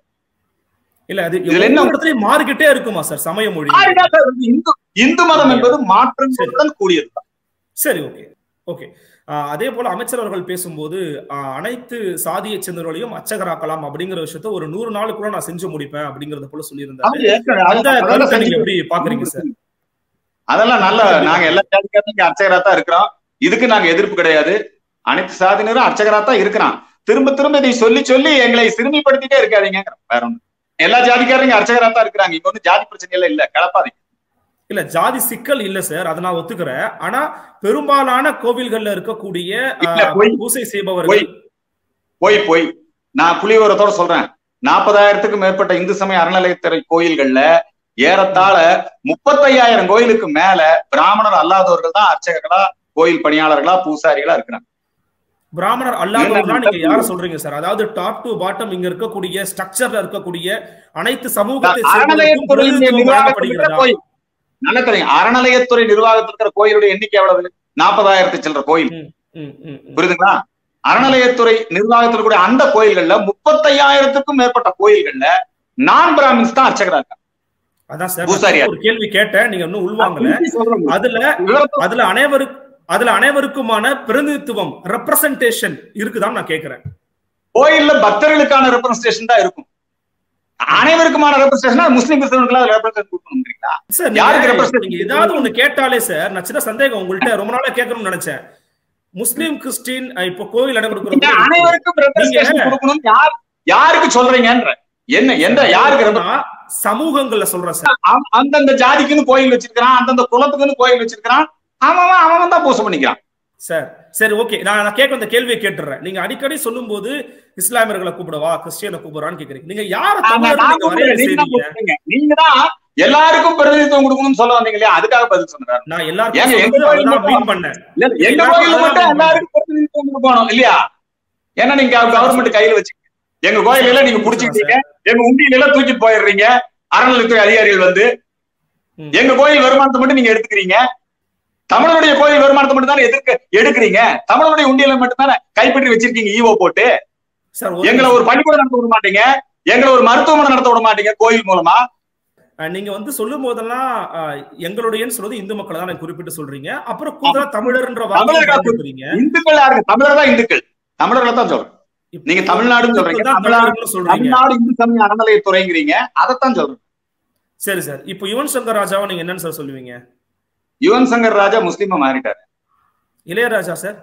இல்ல அது இதுல என்ன- ஒவ்வொரு இடத்துலயும் மாறிக்கிட்டே இருக்குமா சார் சமய மொழி மாறிதான் சார் இருக்கு. இந்து இந்து மதம் என்பது மாற்றங்களுடன் கூடியது சரி ஓகே ஓகே அதே போல அமைச்சர் அவர்கள் பேசும்போது ஆஹ், அனைத்து சாதியை சேர்ந்தவர்களையும் அச்சகராக்கலாம் அப்படிங்கிற விஷயத்த ஒரு நூறு நாளுக்குள்ள நான் செஞ்சு முடிப்பேன் அப்படிங்கறத போல சொல்லியிருந்தாரு அந்த கருத்தை நீங்க எப்படி பாக்குறீங்க சார் அதெல்லாம் நல்ல நாங்க எல்லா ஜாதிக்காரும் இங்க அர்ச்சகரா தான் இருக்கிறோம் இதுக்கு நாங்க எதிர்ப்பு கிடையாது அனைத்து சாதியினரும் அர்ச்சகரா தான் இருக்கிறான் திரும்ப திரும்ப இதை சொல்லி சொல்லி எங்களை சிறுமிப்படுத்திட்டே இருக்காதீங்க வேற ஒண்ணு எல்லா ஜாதிக்காரும் இங்க அர்ச்சகரா தான் இருக்கிறாங்க இங்க வந்து ஜாதி பிரச்சனை எல்லாம் இல்ல கலப்பாதீங்க இல்ல ஜாதி சிக்கல் இல்ல சார் அதை நான் ஒத்துக்கிறேன் ஆனா பெரும்பாலான கோவில்கள்ல இருக்கக்கூடிய இல்ல, ஆஹ், பொய். பூசை செய்பவர்கள் பொய். போய் போய் நான் புலிவரத்தோட சொல்றேன் நாற்பதாயிரத்துக்கும் மேற்பட்ட இந்து சமய அறநிலையத்துறை கோயில்கள்ல ஏறத்தாழ முப்பத்தையாயிரம் கோயிலுக்கு மேல பிராமணர் அல்லாதவர்கள் தான் அர்ச்சகர்களா கோயில் பணியாளர்களா பூசாரிகளா இருக்கிறாங்க பிராமணர் அல்லாதவர்களா நீங்க யார சொல்றீங்க சார் அதாவது டாப் டு பாட்டம் இங்க இருக்கக்கூடிய ஸ்ட்ரக்சர்ல இருக்கக்கூடிய அனைத்து சமூகத்தை சேர்ந்தவர்களுக்கும் அறநிலையத்துறையின் பிரதிநிதித்துவம் நிர்வாகத்தில் இருக்கிற வழங்கப்படுகிறதா கோயில் நல்ல தெரியும் அறநிலையத்துறை நிர்வாகத்தில் இருக்கிற கோயிலுடைய எண்ணிக்கை எவ்வளவு நாற்பதாயிரத்து சில்லற கோயில் ம், ம், ம், ம். புரியுதுங்களா அறநிலையத்துறை நிர்வாகத்தில் கூட அந்த கோயில்கள்ல முப்பத்தையாயிரத்துக்கும் மேற்பட்ட கோயில்கள்ல நான் பிராமின்ஸ் தான் அர்ச்சகரா இருக்காங்க அதான் சார் பூசாரியா. நான் ஒரு கேள்வி கேட்டேன் நீங்க இன்னும் உள்வாங்கல சொல்றேன். அதுல விவரத்தை அதுல அனைவருக்கு அதுல அனைவருக்குமான பிரதிநிதித்துவம் ரெப்ரசன்டேஷன் இருக்குதான்னு நான் கேக்குறேன் கோயில்ல பக்தர்களுக்கான ரெப்ரசன்டேஷன் தான் இருக்கும் அனைவருக்குமான ரெப்ரசன்டேஷன் முஸ்லீம் கிறிஸ்தவர்களுக்கு ரெப்ரசன்ட் கொடுக்கணுங்கிறீங்களா சார் யாருக்கு நீங்க representation நீங்க ஏதாவது ஒண்ணு கேட்டாலே சார் நான் சின்ன சந்தேகம் உங்கள்ட்ட ரொம்ப நாளா கேட்கணும்னு நினைச்சேன் முஸ்லீம் கிறிஸ்டின் அஹ், இப்போ கோவில் இடம் நீங்க கொடுக்குறது அனைவருக்கும் ரெப்ரசன்டேஷன் நீங்க- கொடுக்கணும் யார் யாருக்கு சொல்றீங்கன்ற என்ன எந்த யாருக்கு repre- நான் சமூகங்கள்ல சொல்றேன் சார் அவன் அந்தந்த ஜாதிக்குன்னு கோயில் வச்சிருக்கிறான் அந்தந்த குலத்துக்குன்னு கோயில் வச்சிருக்கிறான் அவன் அவன் தான் பூசை பண்ணிக்கிறான் சார் சரி ஓகே நான் நான் கேட்க அந்த கேள்வியை கேட்டுறேன் நீங்க அடிக்கடி சொல்லும்போது இஸ்லாமியர்களை கூப்பிடவா கிறிஸ்டியனை கூப்பிடுறான்னு கேக்குறீங்க நீங்க யார ஆமா, தமிழர் நான் நீங்க வரையறை கூப்பிடுறேன். நீங்க தான் செய்றீங்க கூப்பிடுறீங்க. நீங்க தான் எல்லாருக்கும் பிரதிநிதித்துவம் கொடுக்கணும்னு சொல்ல வந்தீங்க இல்லையா அதுக்காக பதில் சொன்னாரு நான் ஏங்க, எல்லாருக்கும் எங்க சொல்றது கோயில் அதுதான் மட்டும் மீன் பண்ணேன் இல்ல, எங்க எல்லாருக்கும் கோயில்ல அதான் மட்டும் வேணும். எல்லாருக்கும் பிரதிநிதித்துவம் கொடுக்கணும் இல்லையா ஏன்னா நீங்க கவர்மெண்ட் கையில வச்சு எங்க கோயில எல்லாம் நீங்க புடிச்சுக்கிட்டீங்க எங்க உண்டியில எல்லாம் தூக்கிட்டு போயிடுறீங்க அறநிலையத்துறை அதிகாரிகள் வந்து ம். எங்க கோயில் வருமானத்தை மட்டும் நீங்க எடுத்துக்கிறீங்க தமிழனுடைய கோயில் வருமானத்தை மட்டும் தானே எதிர்க்க எடுக்கிறீங்க தமிழனுடைய உண்டியல மட்டும் தானே கைப்பற்றி வச்சிருக்கீங்க ஈவோ போட்டு சார் ஒரு எங்களை ஒரு பள்ளிக்கூடம் நடத்த விட மாட்டீங்க எங்களை ஒரு மருத்துவமனை நடத்த விட மாட்டீங்க கோயில் மூலமா அஹ், நீங்க வந்து சொல்லும் போதெல்லாம் அஹ், எங்களுடையன்னு சொல்றது இந்து மக்களை தான் எனக்கு குறிப்பிட்டு சொல்றீங்க அப்புறம் கூடுதலா தமிழர்ன்ற வார்த்தையை தமிழர்கள் பயன்படுத்துறீங்க இந்துக்கள் யாருக்கு தமிழர் தான் இந்துக்கள் தமிழர்களை தான் சொல்றேன் இப்ப நீங்க தமிழ்நாடுன்னு சொல்றீங்க. இந்துக்கள் தான் தமிழ்நாடு- தமிழர்கள்னு சொல்றீங்க தமிழ்நாடு இந்து சமய அறநிலையத்துறைங்கிறீங்க அதைத்தான் சொல்றேன் சரி சார் இப்போ யுவன் சங்கர் ராஜாவை நீங்க என்னன்னு சார் சொல்லுவீங்க யுவன் சங்கர் ராஜா முஸ்லீமா மாறிட்டாரு இளையராஜா சார்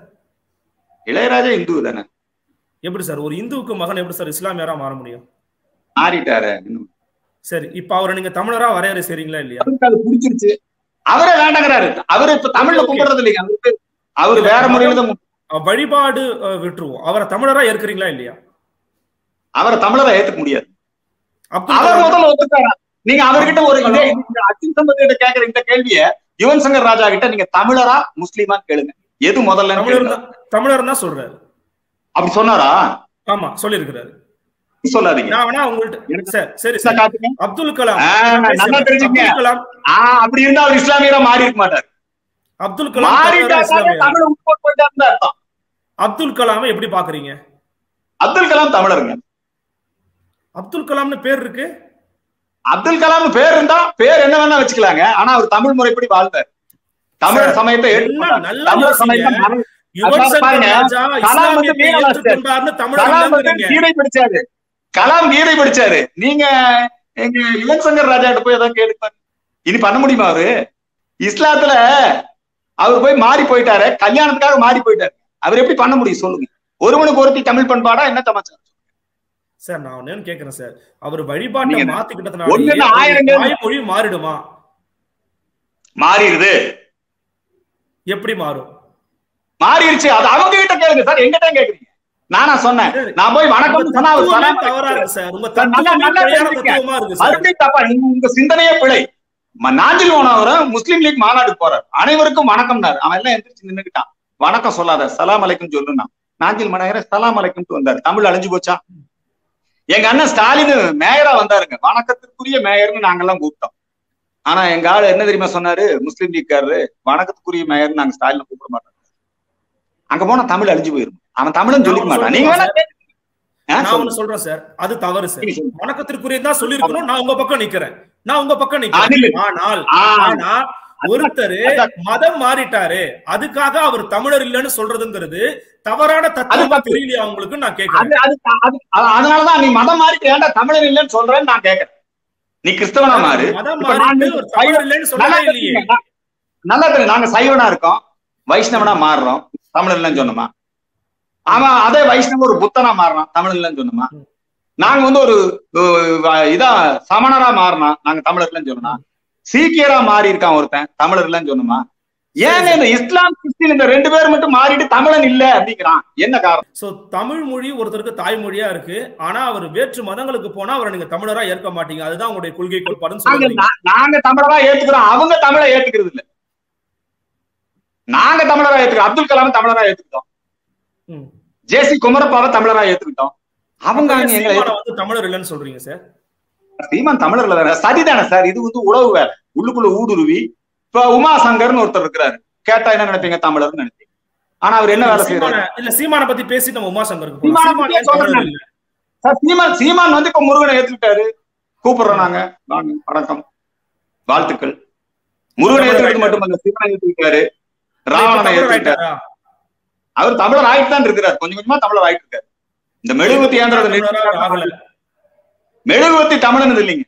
இளையராஜா இந்து தானே எப்படி சார் ஒரு இந்துவுக்கு மகன் எப்படி சார் இஸ்லாமியரா மாற முடியும் மாறிட்டாரு இன்னும். சரி இப்ப அவரை நீங்க தமிழரா வரையறை செய்றீங்களா இல்லையா அவருக்கு அது பிடிச்சிருச்சு அவரே வேண்டாங்கிறாரு அவரு இப்ப தமிழ்ல Okay. கும்பிடுறது இல்லைங்க அவருக்கு அவரு வேற முறையில தான் கும்பிடு- அஹ், வழிபாடு அஹ், விட்டுருவோம் அவரை தமிழரா ஏற்கிறீங்களா இல்லையா அவரை தமிழரை ஏத்துக்க முடியாது அப்துல் அவர் கலாம் முதல்ல ஒத்துக்காரா நீங்க அவர்கிட்ட ஒரு இதே இந்த அர்ஜுன் சம்பத் கிட்ட கேக்குற இந்த கேள்விய யுவன் சங்கர் ராஜா கிட்ட நீங்க தமிழரா முஸ்லீமான்னு கேளுங்க எது முதல்ல தமிழர் தான் தமிழர் தான் சொல்றாரு அப்படி சொன்னாரா ஆமா சொல்லியிருக்கிறாரு சொல்லாதீங்க நான் வேணா உங்கள்ட்ட எனக்கு- சரி சரி இதை சரி காட்டுங்க அப்துல் கலாம் ஆ, நான் நல்லா பேசுறேன். தெரிஞ்சுக்கங்க. அப்துல் கலாம் ஆஹ் அப்படி இருந்தா அவர் இஸ்லாமியரா மாறி இருக்க மாட்டார் அப்துல் கலாம் தமிழரா மாறிட்டாருனாலே இஸ்லாமியரா? தமிழ் உட்போட்டு போயிட்டாருன்னு தான் அர்த்தம் அப்துல் கலாமை எப்படி பாக்குறீங்க அப்துல் கலாம் தமிழருங்க அப்துல் கலாம்னு பேர் இருக்கு அப்துல் கலாம் பேர் இருந்தா பேர் என்ன வேணா வச்சுக்கலாங்க ஆனா அவர் தமிழ் முறைப்படி வாழ்ந்தார் தமிழ் சார், சமயத்தை என்ன ஏற்றுக்கொண்டார் நல்லா தமிழ் யோசிங்க. சமயத்தை மற- யுவன் அதாவது சங்கர் பாருங்க, ராஜா கலாம் வந்து இஸ்லாமியத்தை மீனவாசியர். ஏற்றுக்கொண்டார்னு தமிழர் கலாம் வந்து இல்லைங்கிறீங்க. கீதை படிச்சாரு கலாம் கீதை படிச்சாரு நீங்க எங்க யுவன் சங்கர் ராஜா கிட்ட போய் ஏதாவது கேட்டு இனி பண்ண முடியுமா அவரு இஸ்லாத்துல அவர் போய் மாறி போயிட்டாரு கல்யாணத்துக்காக மாறி போயிட்டாரு அவர் எப்படி பண்ண முடியும் சொல்லுங்க ஒருவனுக்கு ஒருத்தி தமிழ் பண்பாடா என்ன சமாச்சாரம் சார் நான் ஒன்னு கேக்குறேன் சார் அவர் வழிபாட்டை நீங்க- மாத்திக்கிட்டதுனால ஒண்ணுன்னு ஆயிரங்கள் மொழி மாறிடுமா மாறிடுது எப்படி மாறும் மாறிடுச்சு அது அவங்க கிட்ட கேளுங்க சார் எங்கிட்ட கேக்குறீங்க நானா சொன்னேன் நான் போய் வணக்கம் உங்க சொன்னா அவர் தத்துவமே சலாம் தவறா இருக்கு சார் உங்க சார், நல்லா- தத்துவமே நல்லா பிழையான தெரிஞ்சுக்க. தத்துவமா இருக்கு சார் மறுபடியும் தப்பா உங்க உங்க சிந்தனையே பிழை ம- நாஞ்சில் ஓனவரும் முஸ்லீம் லீக் மாநாடுக்கு போறார் அனைவருக்கும் வணக்கம்னாரு அவன் எல்லாம் எந்திரிச்சு நின்னுக்கிட்டான் வணக்கம் சொல்லாத சலாம் அலைக்கும் சொல்லுனா நாஞ்சில் மனையர சலாம் அலைக்கும் வந்தார் தமிழ் அழிஞ்சு போச்சா எங்க அண்ணன் ஸ்டாலின் மேயரா வந்தாருங்க வணக்கத்திற்குரிய மேயர்னு நாங்கெல்லாம் கூப்பிட்டோம் ஆனா எங்க ஆளு என்ன தெரியுமா சொன்னாரு முஸ்லீம் லீக்காரரு வணக்கத்துக்குரிய மேயர்னு நாங்க ஸ்டாலின் கூப்பிட மாட்டோம் அங்க போனா தமிழ் அழிஞ்சு போயிரும் அவன் தமிழ்னு சொல்லிக்க மாட்டான் நீங்க வேணா கேட்டுக்கங்க. ஆ, நான் சொல்லுங்க. ஒண்ணு சொல்றேன் சார் அது தவறு சார் நீங்க சொல்லுங்க. வணக்கத்திற்குரியது தான் சொல்லிருக்கணும் நான் உங்க பக்கம் நிக்கிறேன் நான் உங்க பக்கம் அது நிக்கிறேன் இல்ல. ஆனால் ஆ, ஆனா ஒருத்தர் அதான். மதம் மாறிட்டாரு அதுக்காக அவர் தமிழர் இல்லைன்னு சொல்றதுங்கிறது தவறான தத்துவமா தப்பு. தெரியலையா உங்களுக்கு நான் கேக்குறேன் அது அது அது- அது- அதனாலதான் நீ மதம் மாறிட்டு ஏன்டா தமிழன் இல்லைன்னு சொல்றேன்னு நான் கேக்குறேன் நீ கிறிஸ்தவனா மாறு மதம் இப்ப நான் மாறிட்டு ஒரு தமிழர் இல்லைன்னு நல்லா சொல்லவே இல்லையே தெரியுங்க. நான் நல்லா தெரியும் நாங்க சைவனா இருக்கோம் வைஷ்ணவனா மாறுறோம் தமிழ் இல்லைன்னு சொன்னோமா அவன் அதே வைஷ்ணவ ஒரு புத்தனா மாறினான் தமிழ் இல்லைன்னு சொன்னோமா ம். நாங்க வந்து ஒரு அஹ், இதா சமணரா மாறினா நாங்க தமிழர் இல்லைன்னு சொன்னோமா சீக்கியரா மாறி இருக்கான் ஒருத்தன் தமிழர் இல்லைன்னு சொன்னோமா ஏங்க இந்த இஸ்லாம் கிறிஸ்டின் இந்த ரெண்டு பேர் மட்டும் மாறிட்டு தமிழன் இல்ல அப்படிங்கிறான் என்ன காரணம் சோ தமிழ் மொழி ஒருத்தருக்கு தாய்மொழியா இருக்கு ஆனா அவர் வேற்று மதங்களுக்கு போனா அவரை நீங்க தமிழரா ஏற்க மாட்டீங்க அதுதான் உங்களுடைய கொள்கை கோட்பாடுன்னு நாங்க சொல்றீங்க நா- நாங்க தமிழரா ஏத்துக்கிறோம் அவங்க தமிழை ஏத்துக்கிறது இல்ல நாங்க தமிழரா ஏத்துக்கிறோம் அப்துல் கலாம் தமிழரா ஏத்துக்கிட்டோம் ம். ஜேசி குமரப்பாவை தமிழரா ஏத்துக்கிட்டோம் அவங்க அப்ப ஏன் அங்க எங்களை சீமானை வந்து தமிழர் இல்லைன்னு சொல்றீங்க சார் ஏத்துக்க- சீமான் தமிழர்ல தானே சரிதானே சார் இது வந்து உழவு வேலை உள்ளுக்குள்ள ஊடுருவி இப்ப உமா சங்கர்னு ஒருத்தர் இருக்கிறாரு கேட்டா என்ன நினைப்பீங்க தமிழர்னு நினைப்பீங்க ஆனா அவர் என்ன வேலை செய்யறாரு சீமான இல்ல சீமான பத்தி பேசி நம்ம உமாசங்கருக்கு போலாம். சீமானை சீமான் பத்தியே ஏன் தமிழர் சொல்றேன். இல்ல சார் சீமான் சீமான் வந்து இப்ப முருகனை ஏத்துக்கிட்டாரு கூப்பிடுறோம் நாங்க வாங்க வணக்கம் வாழ்த்துக்கள் முருகனை ஏத்துக்கிட்டு மட்டுமல்ல சீமானை ஏத்துக்கிட்டாரு இப்ப ராவணனை தமிழர் ஏத்துக்கிட்டாரு ஆயிட்டாரா? அவர் தமிழர் ஆயிட்டு தான் இருக்கிறார் கொஞ்சம் கொஞ்சமா தமிழர் ஆயிட்டு இருக்காரு இந்த மெழுகுவத்தி ஏந்திரத்தை தமிழரா ஆகல. நிறுத்தி மெழுகுவத்தி தமிழன் இல்லைங்க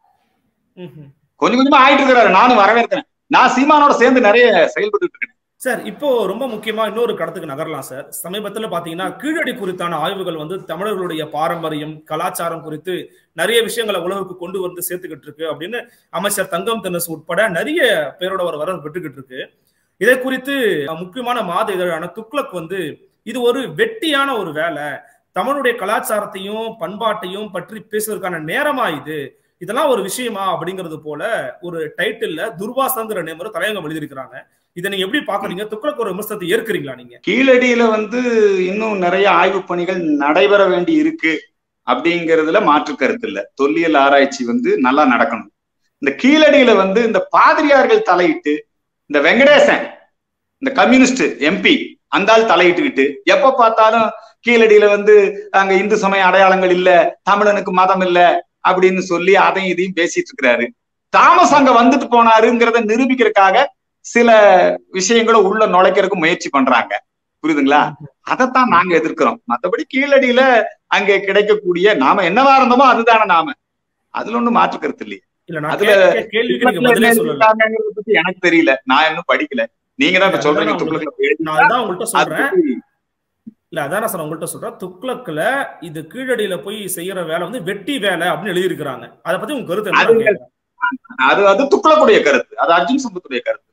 ம்ஹும். கொஞ்சம் கொஞ்சமா ஆயிட்டு இருக்கிறாரு நானும் வரவேற்கிறேன் நான் சீமானோட சேர்ந்து நிறைய செயல்பட்டு இருக்கேன் சார் இப்போ ரொம்ப முக்கியமா இன்னொரு கடத்துக்கு நகரலாம் சார் சமீபத்துல பாத்தீங்கன்னா கீழடி குறித்தான ஆய்வுகள் வந்து தமிழர்களுடைய பாரம்பரியம் கலாச்சாரம் குறித்து நிறைய விஷயங்களை உலகுக்கு கொண்டு வந்து சேர்த்துக்கிட்டு இருக்கு அப்படின்னு அமைச்சர் தங்கம் தென்னஸ் உட்பட நிறைய பேரோட ஒரு வரவு பெற்றுக்கிட்டு இருக்கு இதை குறித்து முக்கியமான மாத இதழான துக்ளக் வந்து இது ஒரு வெட்டியான ஒரு வேலை தமிழுடைய கலாச்சாரத்தையும் பண்பாட்டையும் பற்றி பேசுவதற்கான நேரமா இது இதெல்லாம் ஒரு விஷயமா அப்படிங்கிறது போல ஒரு டைட்டில்ல துர்வாசங்கிற நேமர தலையங்கம் எழுதியிருக்கிறாங்க இதை நீங்க எப்படி பாக்குறீங்க துக்ளக் ஒரு விமர்சனத்தை ஏற்கிறீங்களா நீங்க கீழடியில வந்து இன்னும் நிறைய ஆய்வு பணிகள் நடைபெற வேண்டி இருக்கு அப்படிங்கிறதுல மாற்று கருத்து இல்ல தொல்லியல் ஆராய்ச்சி வந்து நல்லா நடக்கணும் இந்த கீழடியில வந்து இந்த பாதிரியார்கள் தலையிட்டு இந்த வெங்கடேசன் இந்த கம்யூனிஸ்ட் எம்பி அந்த ஆள் தலையிட்டுக்கிட்டு எப்ப பார்த்தாலும் கீழடியில வந்து அங்க இந்து சமய அடையாளங்கள் இல்ல தமிழனுக்கு மதம் இல்ல அப்படின்னு சொல்லி அதையும் இதையும் பேசிட்டு இருக்கிறாரு தாமஸ் அங்க வந்துட்டு போனாருங்கிறத நிரூபிக்கிறதுக்காக சில விஷயங்களை உள்ள நுழைக்கிறதுக்கு முயற்சி பண்றாங்க புரியுதுங்களா அதைத்தான் நாங்க எதிர்க்கிறோம் மத்தபடி கீழடியில அங்க கிடைக்கக்கூடிய நாம என்னவா இருந்தோமோ அதுதானே நாம அதுல ஒண்ணும் மாற்று கருத்து இல்லையே இல்ல நான் அதுல கேட்ட கேள்விக்கு நீங்க பதிலே சொல்லல இருக்காங்கங்கிறத பத்தி எனக்கு தெரியல நான் இன்னும் படிக்கல நீங்க தான் இப்ப இல்ல, சொல்றீங்க அதுதான் துக்ளக்ல எழுதி நான் அதான் உங்கள்கிட்ட சொல்றேன் அது பத்தி இல்ல அதான் சார் உங்கள்கிட்ட சொல்றேன் துக்ளக்ல இது கீழடியில போய் செய்யற வேலை வந்து வெட்டி வேலை அப்படின்னு எழுதியிருக்கிறாங்க அதை பத்தி உங்க கருத்து என்ன அது நான் கேட்கிறேன். அது அது துக்ளக்குடைய கருத்து அது அர்ஜுன் சம்பத்துடைய கருத்து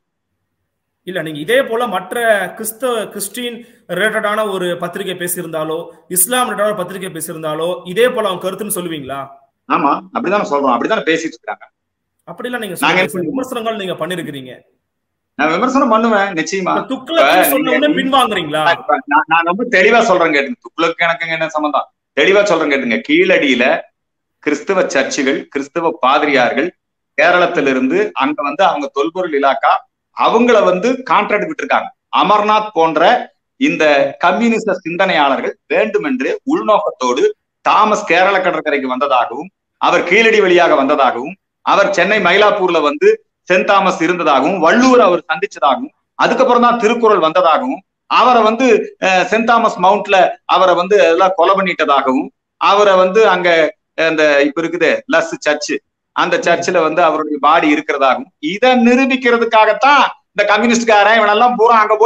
இல்ல நீங்க இதே போல மற்ற கிறிஸ்தவ கிறிஸ்டின் ரிலேட்டடான ஒரு பத்திரிகை பேசியிருந்தாலோ இஸ்லாம் ரிலேட்டடான பத்திரிகை பேசியிருந்தாலோ இதே போல அவங்க கருத்துன்னு சொல்லுவீங்களா ஆமா அப்படிதானே சொல்றோம் அப்படிதானே பேசிட்டு இருக்காங்க அப்படிலாம் நீங்க நாங்க சொல்லுங்க சார். விமர்சனங்கள் நீங்க பண்ணிருக்கிறீங்க நான் விமர்சனம் பண்ணுவேன் நிச்சயமா துக்ளக் சொன்ன உடனே நீங்க- பின்வாங்குறீங்களா நான் நான் ரொம்ப தெளிவா சொல்றேன் கேட்டுங்க துக்ளக்கு எனக்கு என்ன சம்பந்தம் தெளிவா சொல்றேன் கேட்டுங்க கீழடியில கிறிஸ்தவ சர்ச்சுகள் கிறிஸ்தவ பாதிரியார்கள் கேரளத்திலிருந்து அங்க வந்து அவங்க தொல்பொருள் இலாக்கா அவங்கள வந்து கான்ட்ராக்ட் விட்டுருக்காங்க அமர்நாத் போன்ற இந்த கம்யூனிச சிந்தனையாளர்கள் வேண்டுமென்று உள்நோக்கத்தோடு தாமஸ் கேரள கடற்கரைக்கு வந்ததாகவும் அவர் கீழடி வழியாக வந்ததாகவும் அவர் சென்னை மயிலாப்பூர்ல வந்து சென்ட் தாமஸ் இருந்ததாகவும் வள்ளுவர் அவர் சந்திச்சதாகவும் அதுக்கப்புறம் தான் திருக்குறள் வந்ததாகவும் அவரை வந்து அஹ், சென்ட் தாமஸ் மவுண்ட்ல அவரை வந்து எல்லாம் கொலை பண்ணிட்டதாகவும் அவரை வந்து அங்க அந்த இப்ப இருக்குது லஸ் சர்ச் அந்த சர்ச்சில் வந்து அவருடைய பாடி இருக்கிறதாகவும் இதை நிரூபிக்கிறதுக்காகத்தான் இந்த கம்யூனிஸ்ட்காரன் இவனெல்லாம் பூரா அங்க போய்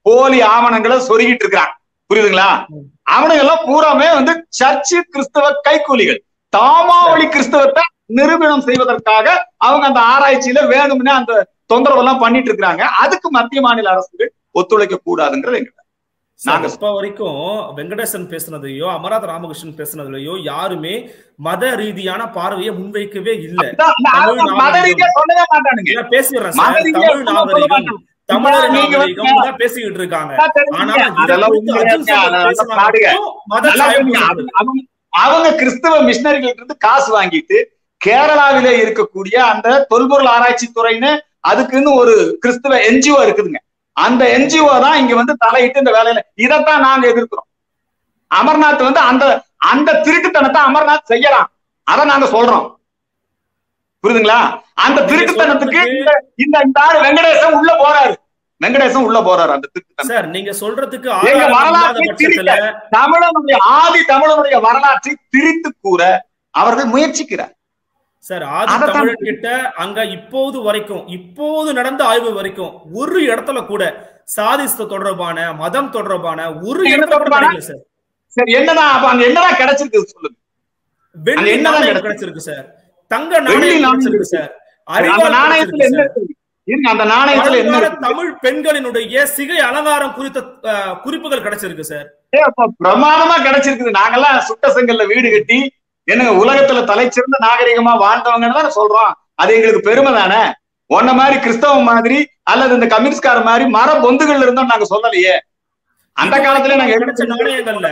போலி ஆவணங்களை சொருகிட்டு இருக்கிறான் புரியுதுங்களா ம். அவனுங்க எல்லாம் பூராமே வந்து சர்ச்சு கிறிஸ்தவ கைக்கூலிகள் தாமாவளி கிறிஸ்தவத்தை நிரூபணம் செய்வதற்காக அவங்க அந்த ஆராய்ச்சியில வேணும்னே அந்த தொந்தரவு எல்லாம் பண்ணிட்டு இருக்காங்க அதுக்கு மத்திய மாநில அரசுகள் ஒத்துழைக்க கூடாதுங்கிறது எங்க சார், நாங்க- இப்ப வரைக்கும் வெங்கடேசன் பேசுனதையோ அமராத் ராமகிருஷ்ணன் பேசுனதுலயோ யாருமே மத ரீதியான பார்வையை முன்வைக்கவே இல்ல அதான் அந்த தமிழ் அவங்க மத ரீதியா சொல்லவே மாட்டானுங்க நான் பேசிடுறேன் மத சார் ரீதியா தமிழ் சொல்ல நாகரிகம் மாட்டாங்க. தமிழர் நீங்க நாகரிகம் வந்து- தான் பேசிக்கிட்டு இருக்காங்க அதான் தெரிஞ்சுங்க. ஆனா இதை அதெல்லாம் குறித்து உண்மையா அர்ஜுன் சம்பத் அதெல்லாம் பேசினா பாடுங்க. மட்டும் மத நல்லா சாயம் தெரியுங்க. பூசுறது. அவங்க- அவங்க கிறிஸ்தவ மிஷினரிகள் இருந்து காசு வாங்கிட்டு கேரளாவிலே இருக்கக்கூடிய அந்த தொல்பொருள் ஆராய்ச்சி துறைன்னு அதுக்குன்னு ஒரு கிறிஸ்தவ என்ஜிஓ இருக்குதுங்க அந்த என்ஜிஓ தான் இங்க வந்து தலையிட்டு இந்த வேலையில இதைத்தான் நாங்க எதிர்க்கிறோம் அமர்நாத் வந்து அந்த அந்த திருட்டுத்தனத்தை அமர்நாத் செய்யலாம் அதை நாங்க சொல்றோம் புரியுதுங்களா அந்த நீங்க திருட்டுத்தனத்துக்கு சொல்றதுக்கு- இந்த இந்த இந்த ஆளு வெங்கடேசன் உள்ள போறாரு வெங்கடேசன் உள்ள போறாரு அந்த திருட்டுத்தனம் சார் நீங்க சொல்றதுக்கு எங்க ஆதாரம் இல்லாத வரலாற்றை பட்சத்துல தமிழனுடைய ஆதி தமிழனுடைய வரலாற்றை திரித்து கூற அவர்கள் முயற்சிக்கிறார் சார் ஆதி அதைத்தான் தமிழன் கிட்ட அங்க இப்போது வரைக்கும் இப்போது நடந்த ஆய்வு வரைக்கும் ஒரு இடத்துல கூட சாதிஸ்த தொடர்பான மதம் தொடர்பான ஒரு என்ன இடத்துல கூட தொடர்பான? கிடைக்கல சார் சரி என்னதான் அப்ப அங்க என்னதான் கிடைச்சிருக்கு சொல்லுங்க வெள்ளி அங்க என்னதான் நாணயம் கிடைச்சது? கிடைச்சிருக்கு சார் தங்க வெள்ளி நாணயம் நாணயம் கிடைச்சிருக்கு சார் அந்த அறிவால் நாணயத்துல கிடைச்சிருக்கு என்ன சார். இருக்கு இருங்க அந்த நாணயத்துல என்ன பழங்கால இருக்கு தமிழ் பெண்களினுடைய சிகை அலங்காரம் குறித்த அஹ், குறிப்புகள் கிடைச்சிருக்கு சார் ஏய், அப்ப பிரமாதமா கிடைச்சிருக்குது நாங்கெல்லாம் சுட்ட செங்கல்ல வீடு கட்டி என்னங்க உலகத்துல தலைச்சிறந்த நாகரிகமா வாழ்ந்தவங்கன்னு தானே சொல்றோம் அது எங்களுக்கு பெருமை தானே உன்ன மாதிரி கிறிஸ்தவ மாதிரி அல்லது இந்த கம்யூனிஸ்ட்கார மாதிரி மர பொந்துகள்ல இருந்தோம் நாங்க சொல்லலையே அந்த காலத்துல நாங்க கிடைச்ச நாணயங்கள்ல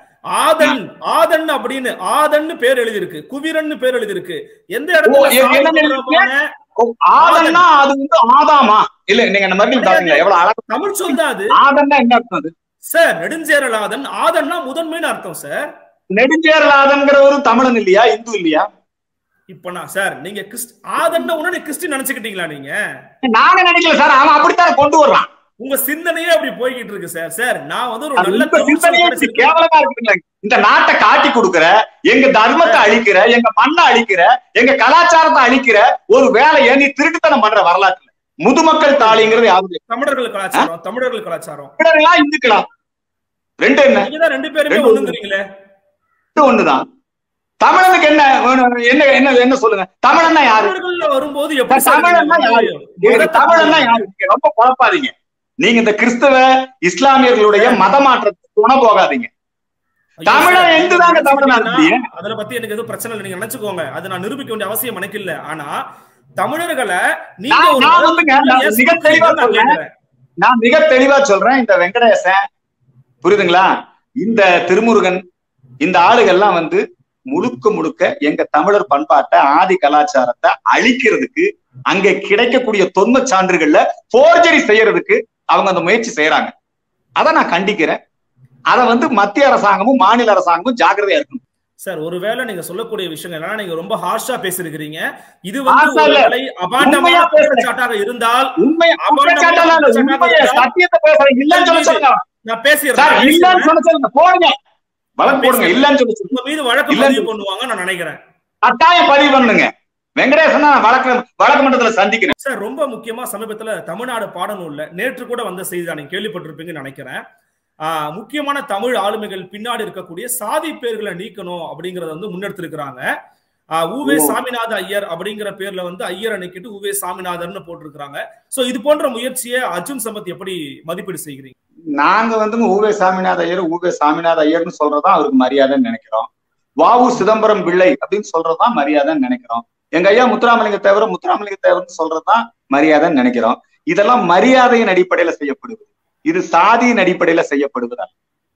ஆதன் ஆதன் அப்படின்னு ஆதன்னு பேர் எழுதியிருக்கு குவிரன்னு பேர் எழுதியிருக்கு எந்த இடத்துல ஓ, எ- சாதி என்ன எழுதியிருக்கு? தொடர்பான ஓ, ஆதன்னா அது வந்து ஆதாமா இல்ல நீங்க அந்த மாதிரி பாருங்க எவ்வளவு அழகா தமிழ் சொல் தான் அது ஆதன்னா என்ன அர்த்தம் அது சார் நெடுஞ்சேரல் ஆதன் ஆதன்னா முதன்மைன்னு அர்த்தம் சார் நெடுஞ்சேரலாதன்கிற ஒரு தமிழன் இல்லையா இந்து இல்லையா இப்ப நான் சார் நீங்க கிறிஸ்ட் ஆதன்ன உடனே கிறிஸ்டின் நினைச்சுக்கிட்டீங்களா நீங்க நாங்க நினைக்கல சார் அவன் அப்படித்தான் கொண்டு வர்றான் உங்க சிந்தனையே அப்படி போய்கிட்டு இருக்கு சார் சார் நான் வந்து ஒரு அது நல்ல உங்க தமிழ் சொல் சிந்தனையே கிடைச்சிருக்கு. கேவலமா இருக்குங்களா இந்த நாட்டை காட்டி கொடுக்கிற எங்க தர்மத்தை அழிக்கிற எங்க மண்ணை அழிக்கிற எங்க கலாச்சாரத்தை அழிக்கிற ஒரு வேலையை நீ திருட்டுத்தனம் பண்ற வரலாற்றுல முதுமக்கள் தாலிங்கிறது யாரு தமிழர்கள் கலாச்சாரம் தமிழர்கள் கலாச்சாரம் தமிழர்களா இந்துக்களா ரெண்டு என்ன நீங்க தான் ரெண்டு பேருமே ரெண்டு ஒண்ணுங்கிறீங்களே ரெண்டு ஒண்ணுதான் தமிழனுக்கு என்ன வேணும்? என்ன என்ன என்ன சொல்லுங்க தமிழன்னா யாரு தமிழர்கள்ல வரும்போது எப்படி சார் தமிழன்னா நீங்க யாரு வந்து நீங்க மதத்தை தமிழன்னா யாரு நீங்க ரொம்ப குழப்பாதீங்க நீங்க இந்த கிறிஸ்தவ இஸ்லாமியர்களுடைய மத மாற்றத்துக்கு துணை போகாதீங்க ஐயோ, தமிழன் சார், எந்து தாங்க தமிழனா நினைச்சுக்கிட்டீங்கன்னா, இருந்தீங்க? அதுல பத்தி எனக்கு எதுவும் பிரச்சனை இல்லை நீங்க நினைச்சுக்கோங்க அது நான் நிரூபிக்க வேண்டிய அவசியம் எனக்கு இல்ல ஆனா தமிழர்களை நீங்க நான் ஒரு நான் வந்துங்க, நான் ஏன் மிக தெளிவா நான் சொல்றேன். கேட்கிறேன். நான் மிக தெளிவா சொல்றேன் இந்த வெங்கடேசன் புரியுதுங்களா இந்த திருமுருகன் இந்த ஆளுகள்லாம் வந்து முழுக்க முழுக்க எங்க தமிழர் பண்பாட்டை ஆதி கலாச்சாரத்தை அழிக்கிறதுக்கு அங்கே கிடைக்கக்கூடிய தொன்ம சான்றுகள்ல போர்ஜரி செய்யறதுக்கு அவங்க அந்த முயற்சி செய்யறாங்க அதை நான் கண்டிக்கிறேன் அதை வந்து மத்திய அரசாங்கமும் மாநில அரசாங்கமும் ஜாக்கிரதையா இருக்கணும் சார் ஒருவேளை நீங்க சொல்லக்கூடிய விஷயங்கள் என்னன்னா நீங்க ரொம்ப ஹார்ஷா பேசிருக்கிறீங்க இது வந்து ஹார்ஷா இல்ல. ஒருவேளை அபாண்டமான உண்மையா பேசுறேன். குற்றச்சாட்டாக இருந்தால் உண்மை அப்ப நம்ம குற்றச்சாட்டெல்லாம் இல்ல, குற்றச்சாட்டா உண்மையை இருக்கா? சத்தியத்தை பேசுறேன் இல்லைன்னு சொல்ல சொல்லுங்க நான் சார் பேசிடுறேன் இல்லன்னு சொன்ன சொல்லுங்க போடுங்க வழக்கு போடுங்க இல்லன்னு சொல்ல சொல்லுங்க உங்க மீது வழக்கு இல்ல. பதிவு பண்ணுவாங்க நான் நினைக்கிறேன் கட்டாயம் பதிவு பண்ணுங்க வெங்கடேசன் நான் வழக்கு வழக்கு மன்றத்துல சந்திக்கிறேன் சார் ரொம்ப முக்கியமா சமீபத்துல தமிழ்நாடு பாடநூல்ல நேற்று கூட வந்த செய்தி தான் நீங்க கேள்விப்பட்டிருப்பீங்கன்னு நினைக்கிறேன் ஆஹ் முக்கியமான தமிழ் ஆளுமைகள் பின்னாடி இருக்கக்கூடிய சாதி பேர்களை நீக்கணும் அப்படிங்கறத வந்து முன்னெடுத்திருக்கிறாங்க ஆஹ் உவே ஓ. சாமிநாத ஐயர் அப்படிங்கிற பேர்ல வந்து ஐயரை நீக்கிட்டு உவே சாமிநாதர்னு போட்டிருக்கிறாங்க சோ இது போன்ற முயற்சியை அர்ஜுன் சம்பத் எப்படி மதிப்பீடு செய்கிறீங்க நாங்க வந்து ஊவே சாமிநாத ஐயர் ஊவே சாமிநாத ஐயர்னு சொல்றதா அவருக்கு மரியாதைன்னு நினைக்கிறோம் வாவு சிதம்பரம் பிள்ளை அப்படின்னு சொல்றதுதான் மரியாதைன்னு நினைக்கிறோம் எங்க ஐயா முத்துராமலிங்க தேவர் முத்துராமலிங்க தேவர்னு சொல்றதுதான் மரியாதைன்னு நினைக்கிறோம் இதெல்லாம் மரியாதையின் அடிப்படையில செய்யப்படுவது இது சாதியின் அடிப்படையில செய்யப்படுவதா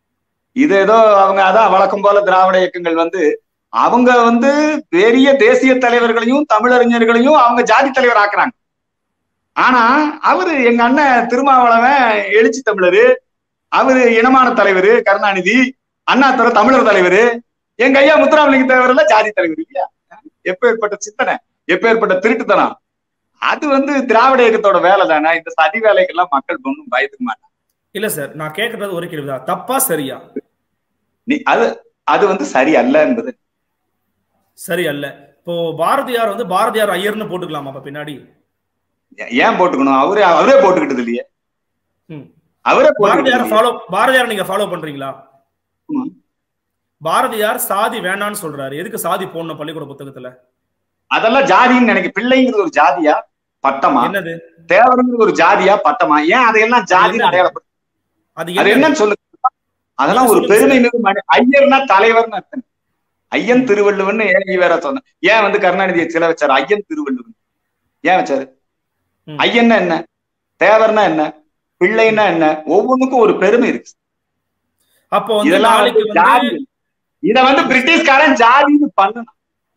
இது ஏதோ அவங்க அதான் வழக்கம் போல திராவிட இயக்கங்கள் வந்து அவங்க வந்து பெரிய தேசிய தலைவர்களையும் தமிழறிஞர்களையும் அவங்க ஜாதி தலைவர் ஆக்குறாங்க ஆனா அவரு எங்க அண்ணன் திருமாவளவன் எழுச்சி தமிழரு அவரு இனமான தலைவர் கருணாநிதி அண்ணாத்துறை தமிழர் தலைவர் எங்க ஐயா முத்துராமலிங்க தேவர்ல ஜாதி தலைவர் இல்லையா எப்பேற்பட்ட சிந்தனை எப்பேற்பட்ட திருட்டுத்தனம் அது வந்து திராவிட இயக்கத்தோட வேலை தானே இந்த சதி வேலைக்கெல்லாம் மக்கள் ஒன்றும் பயத்துக்க மாட்டாங்க இல்ல சார் நான் கேட்கறது ஒரு கேள்விதான் தப்பா சரியா நீ அது அது வந்து சரி அல்ல என்பது சரி அல்ல இப்போ பாரதியார் வந்து பாரதியார் ஐயர்னு போட்டுக்கலாமா அப்ப பின்னாடி ஏன் போட்டுக்கணும் அவரே அவரே போட்டுக்கிட்டது இல்லையே ம். அவரே பாரதியார் போட்டு ஃபாலோ பாரதியார் நீங்க ஃபாலோ பண்றீங்களா ஆமா. பாரதியார் சாதி வேணான்னு சொல்றாரு எதுக்கு சாதி போடணும் பள்ளிக்கூட புத்தகத்துல அதெல்லாம் ஜாதின்னு நினைக்க பிள்ளைங்கிறது ஒரு ஜாதியா பட்டமா என்னது தேவருங்கிறது ஒரு ஜாதியா பட்டமா ஏன் அதையெல்லாம் ஜாதின்னு என்னது? அடையாளப்படுத்த அது அது என்ன என்னன்னு சொல்லுங்க அதெல்லாம் ஒரு சொல்லுங்க பெருமை மிகு மனி- ஐயர்னா தலைவர்னு அர்த்தம் ஐயன் திருவள்ளுவன் ஏன் வேற சொன்ன ஏன் வந்து கருணாநிதியை சில வச்சாரு ஐயன் திருவள்ளுவன் ஏன் வச்சாரு ம். ஐயன்னா என்ன தேவர்னா என்ன பிள்ளைன்னா என்ன ஒவ்வொன்றுக்கும் ஒரு பெருமை இருக்கு அப்போ வந்து இதெல்லாம் நாளைக்கு வந்து ஜாதி வந்து இத வந்து பிரிட்டிஷ்காரன் ஜாதின்னு பண்ணணும்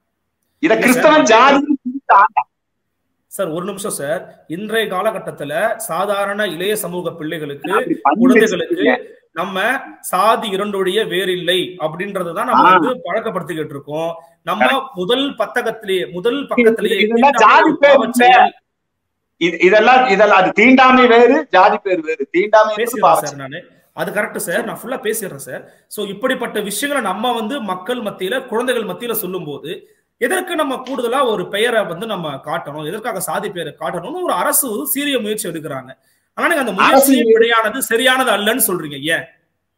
இத இல்ல கிறிஸ்தவன் சார், ஜாதின்னு பிரித்து ஆண்டான். சார் ஒரு நிமிஷம் சார் இன்றைய காலகட்டத்துல சாதாரண இளைய சமூக பிள்ளைகளுக்கு அப்படி பண்ணி குழந்தைகளுக்கு வச்சிருக்கீங்க. நம்ம சாதி இரண்டொழிய வேறில்லை அப்படின்றதான் நம்ம ஆ. வந்து பழக்கப்படுத்திக்கிட்டு இருக்கோம் நம்ம முதல் பத்தகத்திலேயே முதல் பக்கத்திலேயே இதெல்லாம் தீண்டாமை ஜாதி ஒரு பேர் பாவச் செயல். இது- இதெல்லாம் இதெல்லாம் அது தீண்டாமை வேறு ஜாதி பேர் வேறு தீண்டாமை என்பது பேசிடுறேன் பாவம். சார் நானு அது கரெக்ட் சார் நான் ஃபுல்லா பேசிடுறேன் சார் சோ இப்படிப்பட்ட விஷயங்களை நம்ம வந்து மக்கள் மத்தியில குழந்தைகள் மத்தியில சொல்லும்போது எதற்கு நம்ம கூடுதலா ஒரு பெயரை வந்து நம்ம காட்டணும் எதற்காக சாதி பெயரை காட்டணும்னு ஒரு அரசு சீரிய முயற்சி எடுக்கிறாங்க ஆனா நீங்க அந்த முயற்சியே அரசு- பிழையானது சரியானது அல்லன்னு சொல்றீங்க ஏன்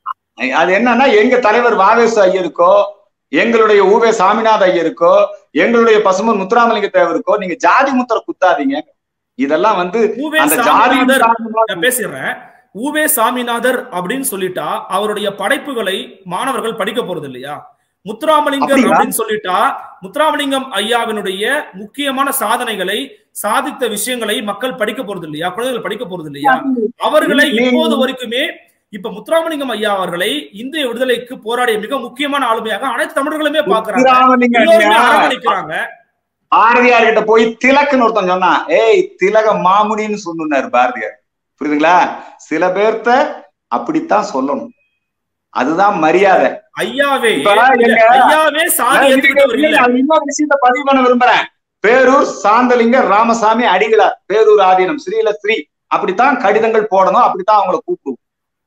அது என்னன்னா எங்க தலைவர் வாவேசு ஐயருக்கோ எங்களுடைய ஊவே சாமிநாத ஐயருக்கோ எங்களுடைய பசுமன் முத்துராமலிங்க தேவருக்கோ நீங்க ஜாதி முத்திர குத்தாதீங்க இதெல்லாம் வந்து ஊவே அந்த ஜாதி சாமிநாதர் நான் பேசிடுறேன் ஊவே சாமிநாதர் அப்படின்னு சொல்லிட்டா அவருடைய படைப்புகளை மாணவர்கள் படிக்க போறது இல்லையா முத்துராமலிங்கர் அப்படியா? அப்படின்னு சொல்லிட்டா முத்துராமலிங்கம் ஐயாவினுடைய முக்கியமான சாதனைகளை சாதித்த விஷயங்களை மக்கள் படிக்க போறது இல்லையா குழந்தைகள் படிக்க போறது இல்லையா அவர்களை நீங்க- இப்போது வரைக்குமே இப்ப முத்துராமலிங்கம் ஐயா அவர்களை இந்திய விடுதலைக்கு போராடிய மிக முக்கியமான ஆளுமையாக அனைத்து தமிழர்களுமே பாக்குறாங்க முத்துராமலிங்க எல்லோருமே ஐயா, அரவணைக்கிறாங்க பாரதியார் கிட்ட போய் திலக்குன்னு ஒருத்தன் சொன்னான் ஏய் திலக மாமுனின்னு சொன்னார் பாரதியார் புரியுதுங்களா சில பேர்த்த அப்படித்தான் சொல்லணும் அதுதான் மரியாதை ஐயாவே இப்ப எங்க- ஐயாவே சாதி நான் ஏத்துக்கிட்டவர் இல்ல நான் இன்னொரு விஷயத்தை பதிவு பண்ண விரும்புறேன் பேரூர் சாந்தலிங்க ராமசாமி அடிகளார் பேரூர் ஆதீனம் ஸ்ரீல ஸ்ரீ அப்படித்தான் கடிதங்கள் போடணும் அப்படித்தான் அவங்கள கூப்பிடுவோம்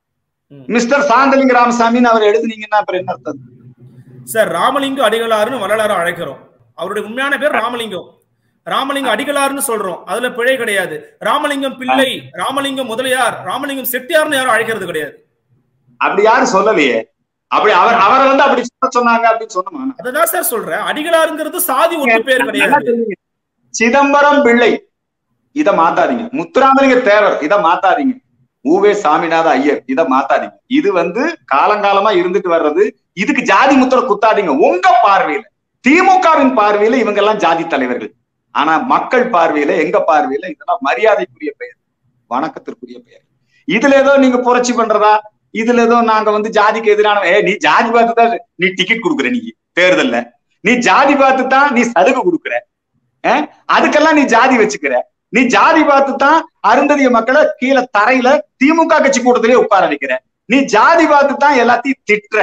ம். மிஸ்டர் சாந்தலிங்க ராமசாமின்னு அவர் எழுதுனீங்கன்னா அப்புறம் என்ன அர்த்தம் சார் ராமலிங்க அடிகளாருன்னு வரலாறு அழைக்கிறோம் அவருடைய உண்மையான பேர் ராமலிங்கம் ராமலிங்க அடிகளார்னு சொல்றோம் அதுல பிழை கிடையாது ராமலிங்கம் பிள்ளை ராமலிங்கம் முதலியார் ராமலிங்கம் செட்டியார்னு யாரும் அழைக்கிறது கிடையாது அப்படி யாரும் சொல்லலையே அப்படி அவர் அவரை வந்து அப்படி சொல்ல சொன்னாங்க அப்படின்னு சொன்னோமா அததான் சார் சொல்றேன் அடிகளாருங்கிறது சாதி ஒட்டு பேர் நல்லா கிடையாது தெரியுங்க. சிதம்பரம் பிள்ளை இத மாத்தாதீங்க முத்துராமலிங்க தேவர் இத மாத்தாதீங்க ஊவே சாமிநாத ஐயர் இத மாத்தாதீங்க இது வந்து காலங்காலமா இருந்துட்டு வர்றது இதுக்கு ஜாதி முத்திர குத்தாதீங்க உங்க பார்வையில திமுகவின் பார்வையில இவங்க எல்லாம் ஜாதி தலைவர்கள் ஆனா மக்கள் பார்வையில எங்க பார்வையில இதெல்லாம் மரியாதைக்குரிய பெயர் வணக்கத்திற்குரிய பெயர் இதுல ஏதோ நீங்க புரட்சி பண்றதா இதுல ஏதோ நாங்க வந்து ஜாதிக்கு எதிரான ஏ நீ ஜாதி பார்த்து தான் நீ டிக்கெட் கொடுக்குற நீ தேர்தல்ல நீ ஜாதி பார்த்து தான் நீ சலுகை கொடுக்குற அஹ்? அதுக்கெல்லாம் நீ ஜாதி வச்சுக்கிற நீ ஜாதி பார்த்து தான் அருந்ததிய மக்களை கீழே தரையில திமுக கட்சி கூட்டத்திலேயே உட்கார வைக்கிற நீ ஜாதி பார்த்து தான் எல்லாத்தையும் திட்டுற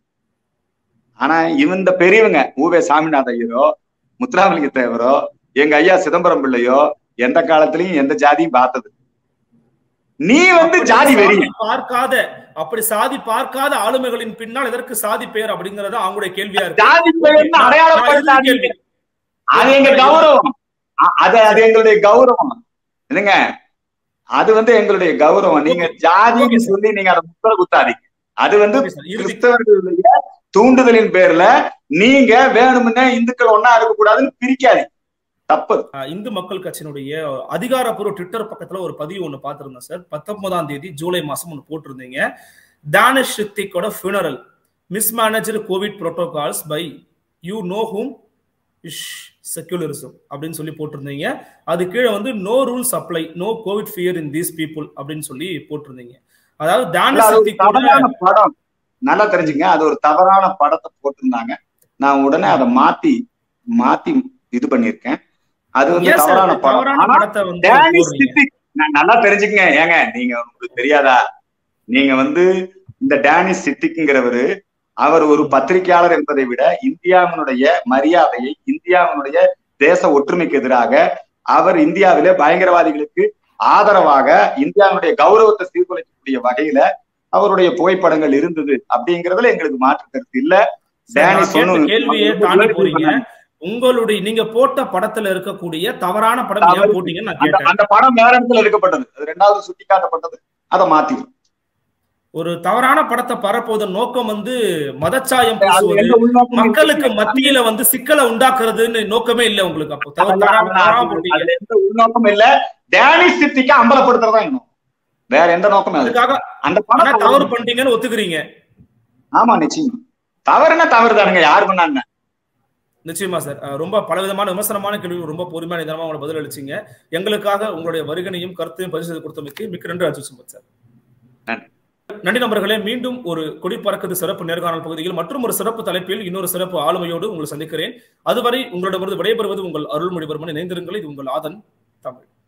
ஆனா இந்த பெரியவங்க ஊவே சாமிநாத ஐயரோ முத்துராமலிங்க தேவரோ எங்க ஐயா சிதம்பரம் பிள்ளையோ எந்த காலத்திலயும் எந்த ஜாதியும் பார்த்தது நீ வந்து அப்படி ஜாதி வெறி சாதி பார்க்காத அப்படி சாதி பார்க்காத ஆளுமைகளின் பின்னால் எதற்கு சாதி பேர் அப்படிங்கறது அவங்களுடைய கேள்வியா இருக்கு ஜாதி பெயர்னு நான் இறுதி அடையாளப்படுத்தாதீங்க கேள்வி. அது எங்க கௌரவம் அ- அது அது எங்களுடைய கௌரவம் என்னங்க அது வந்து எங்களுடைய கௌரவம் நீங்க ஜாதின்னு Okay, sir. சொல்லி நீங்க அதை முத்திர குத்தாதீங்க அது வந்து Okay, sir. இறுதி கிறிஸ்தவர்களுடைய தூண்டுதலின் பேர்ல நீங்க வேணும்னே இந்துக்கள் ஒன்னா இருக்க கூடாதுன்னு பிரிக்காதீங்க தப்பு ஆஹ் இந்து மக்கள் கட்சியினுடைய அதிகாரப்பூர்வ ட்விட்டர் பக்கத்துல ஒரு பதிவு ஒண்ணு பார்த்திருந்தேன் சார் பத்தொன்பதாம் தேதி ஜூலை மாசம் ஒண்ணு போட்டிருந்தீங்க தானிஷ் ரித்திக்கோட funeral mismanager covid protocols by you know whom is secularism அப்படின்னு சொல்லி போட்டிருந்தீங்க அது கீழே வந்து no rules apply no covid fear in these people அப்படின்னு சொல்லி போட்டிருந்தீங்க அதாவது இல்ல, தானிஷ் அது ஒரு ரித்திக்கோட தவறான படம் நல்லா தெரிஞ்சுங்க அது ஒரு தவறான படத்தை போட்டிருந்தாங்க நான் உடனே அதை மாத்தி மாத்தி இது பண்ணிருக்கேன் அது வந்து ஏன் தவறான சார் படம் தவறான ஆனா படத்தை வந்து டேனிஷ் போடுறீங்க சித்திக் நான் நல்லா தெரிஞ்சுக்கங்க ஏங்க நீங்க உங்களுக்கு தெரியாதா நீங்க வந்து இந்த டேனிஷ் சித்திக்ங்கிறவரு அவர் ஒரு பத்திரிகையாளர் என்பதை விட இந்தியாவினுடைய மரியாதையை இந்தியாவினுடைய தேச ஒற்றுமைக்கு எதிராக அவர் இந்தியாவிலே பயங்கரவாதிகளுக்கு ஆதரவாக இந்தியாவினுடைய கௌரவத்தை சீர்குலைக்கக்கூடிய வகையில அவருடைய புகைப்படங்கள் இருந்தது அப்படிங்கறதுல எங்களுக்கு மாற்று கருத்து இல்ல சார், நான் டேனிஷ் கேட்ட ஒண்ணும் கேள்வியை தாண்டி போறீங்க உங்களுடைய நீங்க போட்ட படத்துல இருக்கக்கூடிய தவறான படம் ஏன் தவறு. போட்டீங்கன்னு நான் அந்த கேட்டேன் அந்த படம் வேற இடத்துல எடுக்கப்பட்டது அது ரெண்டாவது சுட்டி காட்டப்பட்டது அதை மாத்தி ஒரு தவறான படத்தை பரப்புவதன் நோக்கம் வந்து மதச்சாயம் அது பூசுவது எந்த உள்நோக்கமும் மக்களுக்கு இல்லை. மத்தியில வந்து சிக்கலை உண்டாக்குறதுன்னு நோக்கமே இல்ல உங்களுக்கு அப்போ தவறு அதெல்லாம் தவறாம தவறாம போட்டீங்க அதுல எந்த உள்நோக்கமும் இல்ல டேனி சித்திக்கு அம்பலப்படுத்துறதா இன்னும் வேற எந்த நோக்கமும் இல்ல அதுக்காக அந்த ஆனா படம் தவறு பண்ணிட்டீங்கன்னு ஒத்துக்கிறீங்க ஆமா நிச்சயமா தவறுனா தவறு தானுங்க யாரு பண்ணா என்ன? நிச்சயமா சார் அஹ் ரொம்ப பலவிதமான விமர்சனமான கேள்வி ரொம்ப பொறுமையான நிதானமா உங்களை பதில் அளிச்சீங்க எங்களுக்காக உங்களுடைய வருகனையும் கருத்தையும் பதிவு செய்து கொடுத்தமைக்கு மிக்க நன்றி அஜித் சுமத் சார் நன்றி. நன்றி நண்பர்களே மீண்டும் ஒரு கொடி பறக்குது சிறப்பு நேர்காணல் பகுதியில் மற்றும் ஒரு சிறப்பு தலைப்பில் இன்னொரு சிறப்பு ஆளுமையோடு உங்களை சந்திக்கிறேன் அதுவரை உங்களிடமிருந்து விடைபெறுவது உங்கள் அருள்மொழிவர்மன் இணைந்திருங்கள் இது உங்கள் ஆதன் தமிழ்